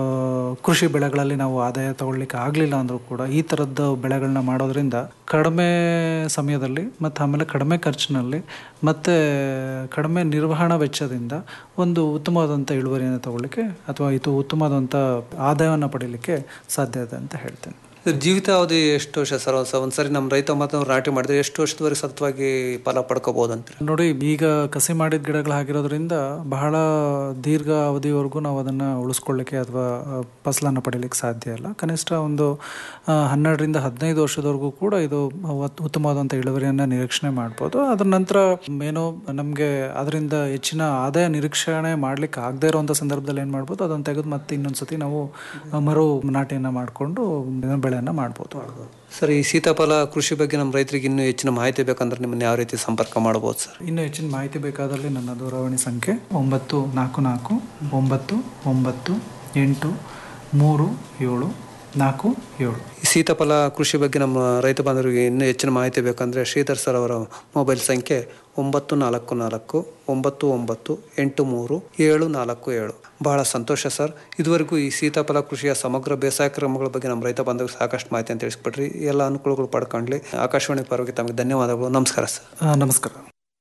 ಕೃಷಿ ಬೆಳೆಗಳಲ್ಲಿ ನಾವು ಆದಾಯ ತಗೊಳ್ಳಿಕ್ಕೆ ಆಗಲಿಲ್ಲ ಅಂದರೂ ಕೂಡ ಈ ಥರದ್ದು ಬೆಳೆಗಳನ್ನ ಮಾಡೋದ್ರಿಂದ ಕಡಿಮೆ ಸಮಯದಲ್ಲಿ ಮತ್ತು ಆಮೇಲೆ ಕಡಿಮೆ ಖರ್ಚಿನಲ್ಲಿ ಮತ್ತು ಕಡಿಮೆ ನಿರ್ವಹಣಾ ವೆಚ್ಚದಿಂದ ಒಂದು ಉತ್ತಮವಾದಂಥ ಇಳುವರಿಯನ್ನು ತಗೊಳ್ಳಿಕ್ಕೆ ಅಥವಾ ಇದು ಉತ್ತಮವಾದಂಥ ಆದಾಯವನ್ನು ಪಡೀಲಿಕ್ಕೆ ಸಾಧ್ಯ ಇದೆ ಅಂತ ಹೇಳ್ತೇನೆ
ಜೀವಿತಾವಧಿ ಎಷ್ಟು ವರ್ಷ ಸರ್ ಒಂದ್ಸ- ಒಂದ್ಸರಿ ನಮ್ಮ ರೈತ ಮಾತ್ರ ನಾಟಿ ಮಾಡಿದ್ರೆ ಎಷ್ಟು ವರ್ಷದವರೆಗೆ ಸತತವಾಗಿ ಫಲ ಪಡ್ಕೋಬಹುದು ಅಂತ
ನೋಡಿ ಈಗ ಕಸಿ ಮಾಡಿದ ಗಿಡಗಳು ಆಗಿರೋದ್ರಿಂದ ಬಹಳ ದೀರ್ಘ ಅವಧಿವರೆಗೂ ನಾವು ಅದನ್ನು ಉಳಿಸ್ಕೊಳ್ಳಿಕ್ಕೆ ಅಥವಾ ಫಸಲನ್ನು ಪಡೀಲಿಕ್ಕೆ ಸಾಧ್ಯ ಇಲ್ಲ ಕನಿಷ್ಠ ಒಂದು ಆ, ಹನ್ನೆರಡರಿಂದ ಹದಿನೈದು ವರ್ಷದವರೆಗೂ ಕೂಡ ಇದು ಉತ್- ಉತ್ತಮವಾದಂಥ ಇಳುವರಿಯನ್ನು ನಿರೀಕ್ಷಣೆ ಮಾಡ್ಬೋದು ಅದರ ನಂತರ ಏನೋ ನಮಗೆ ಅದರಿಂದ ಹೆಚ್ಚಿನ ಆದಾಯ ನಿರೀಕ್ಷಣೆ ಮಾಡ್ಲಿಕ್ಕೆ ಆಗದೇ ಇರುವಂಥ ಸಂದರ್ಭದಲ್ಲಿ ಏನು ಮಾಡ್ಬೋದು ಅದನ್ನು ತೆಗೆದು ಮತ್ತೆ ಇನ್ನೊಂದ್ಸತಿ ನಾವು ಆ, ಮರು ನಾಟಿಯನ್ನು ಮಾಡಿಕೊಂಡು ಬೆಳೆಯನ್ನು ಮಾಡ್ಬೋದು
ಸರ್ ಈ ಸೀತಾಫಲ ಕೃಷಿ ಬಗ್ಗೆ ನಮ್ಮ ರೈತರಿಗೆ ಇನ್ನೂ ಹೆಚ್ಚಿನ ಮಾಹಿತಿ ಬೇಕಂದ್ರೆ ನಿಮ್ಮನ್ನ ಯಾವ ರೀತಿ ಸಂಪರ್ಕ ಮಾಡಬಹುದು ಸರ್
ಇನ್ನು ಹೆಚ್ಚಿನ ಮಾಹಿತಿ ಬೇಕಾದಲ್ಲಿ ನನ್ನ ದೂರವಾಣಿ ಸಂಖ್ಯೆ ಒಂಬತ್ತು ನಾಲ್ಕು ನಾಲ್ಕು ಒಂಬತ್ತು ಒಂಬತ್ತು ಎಂಟು ಮೂರು ಏಳು ನಾಲ್ಕು ಏಳು
ಈ ಸೀತಾಫಲ ಕೃಷಿ ಬಗ್ಗೆ ನಮ್ಮ ರೈತ ಬಾಂಧವರಿಗೆ ಇನ್ನೂ ಹೆಚ್ಚಿನ ಮಾಹಿತಿ ಬೇಕಂದ್ರೆ ಶ್ರೀಧರ್ ಸರ್ ಅವರ ಮೊಬೈಲ್ ಸಂಖ್ಯೆ ಒಂಬತ್ತು ನಾಲ್ಕು ನಾಲ್ಕು ಒಂಬತ್ತು ಒಂಬತ್ತು ಎಂಟು ಮೂರು ಏಳು ನಾಲ್ಕು ಏಳು ಬಹಳ ಸಂತೋಷ ಸರ್ ಇದುವರೆಗೂ ಈ ಸೀತಾಫಲ ಕೃಷಿಯ ಸಮಗ್ರ ಬೇಸಾಯ ಕ್ರಮಗಳ ಬಗ್ಗೆ ನಮ್ಮ ರೈತ ಬಾಂಧವರಿಗೆ ಸಾಕಷ್ಟು ಮಾಹಿತಿ ಅಂತ ತಿಳಿಸ್ಬಿಟ್ರಿ ಎಲ್ಲ ಅನುಕೂಲಗಳು ಪಡ್ಕೊಂಡ್ಲಿ ಆಕಾಶವಾಣಿ ಪರವಾಗಿ ತಮಗೆ ಧನ್ಯವಾದಗಳು ನಮಸ್ಕಾರ ಸರ್
ಆ, ನಮಸ್ಕಾರ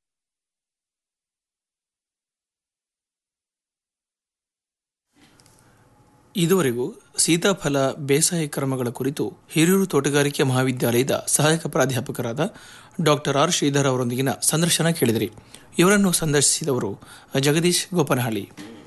ಇದುವರೆಗೂ ಸೀತಾಫಲ ಬೇಸಾಯ ಕ್ರಮಗಳ ಕುರಿತು ಹಿರಿಯೂರು ತೋಟಗಾರಿಕೆ ಮಹಾವಿದ್ಯಾಲಯದ ಸಹಾಯಕ ಪ್ರಾಧ್ಯಾಪಕರಾದ ಡಾಕ್ಟರ್ ಆರ್ ಶ್ರೀಧರ್ ಅವರೊಂದಿಗಿನ ಸಂದರ್ಶನ ಕೇಳಿದಿರಿ ಇವರನ್ನು ಸಂದರ್ಶಿಸಿದವರು ಜಗದೀಶ್ ಗೋಪನಹಳ್ಳಿ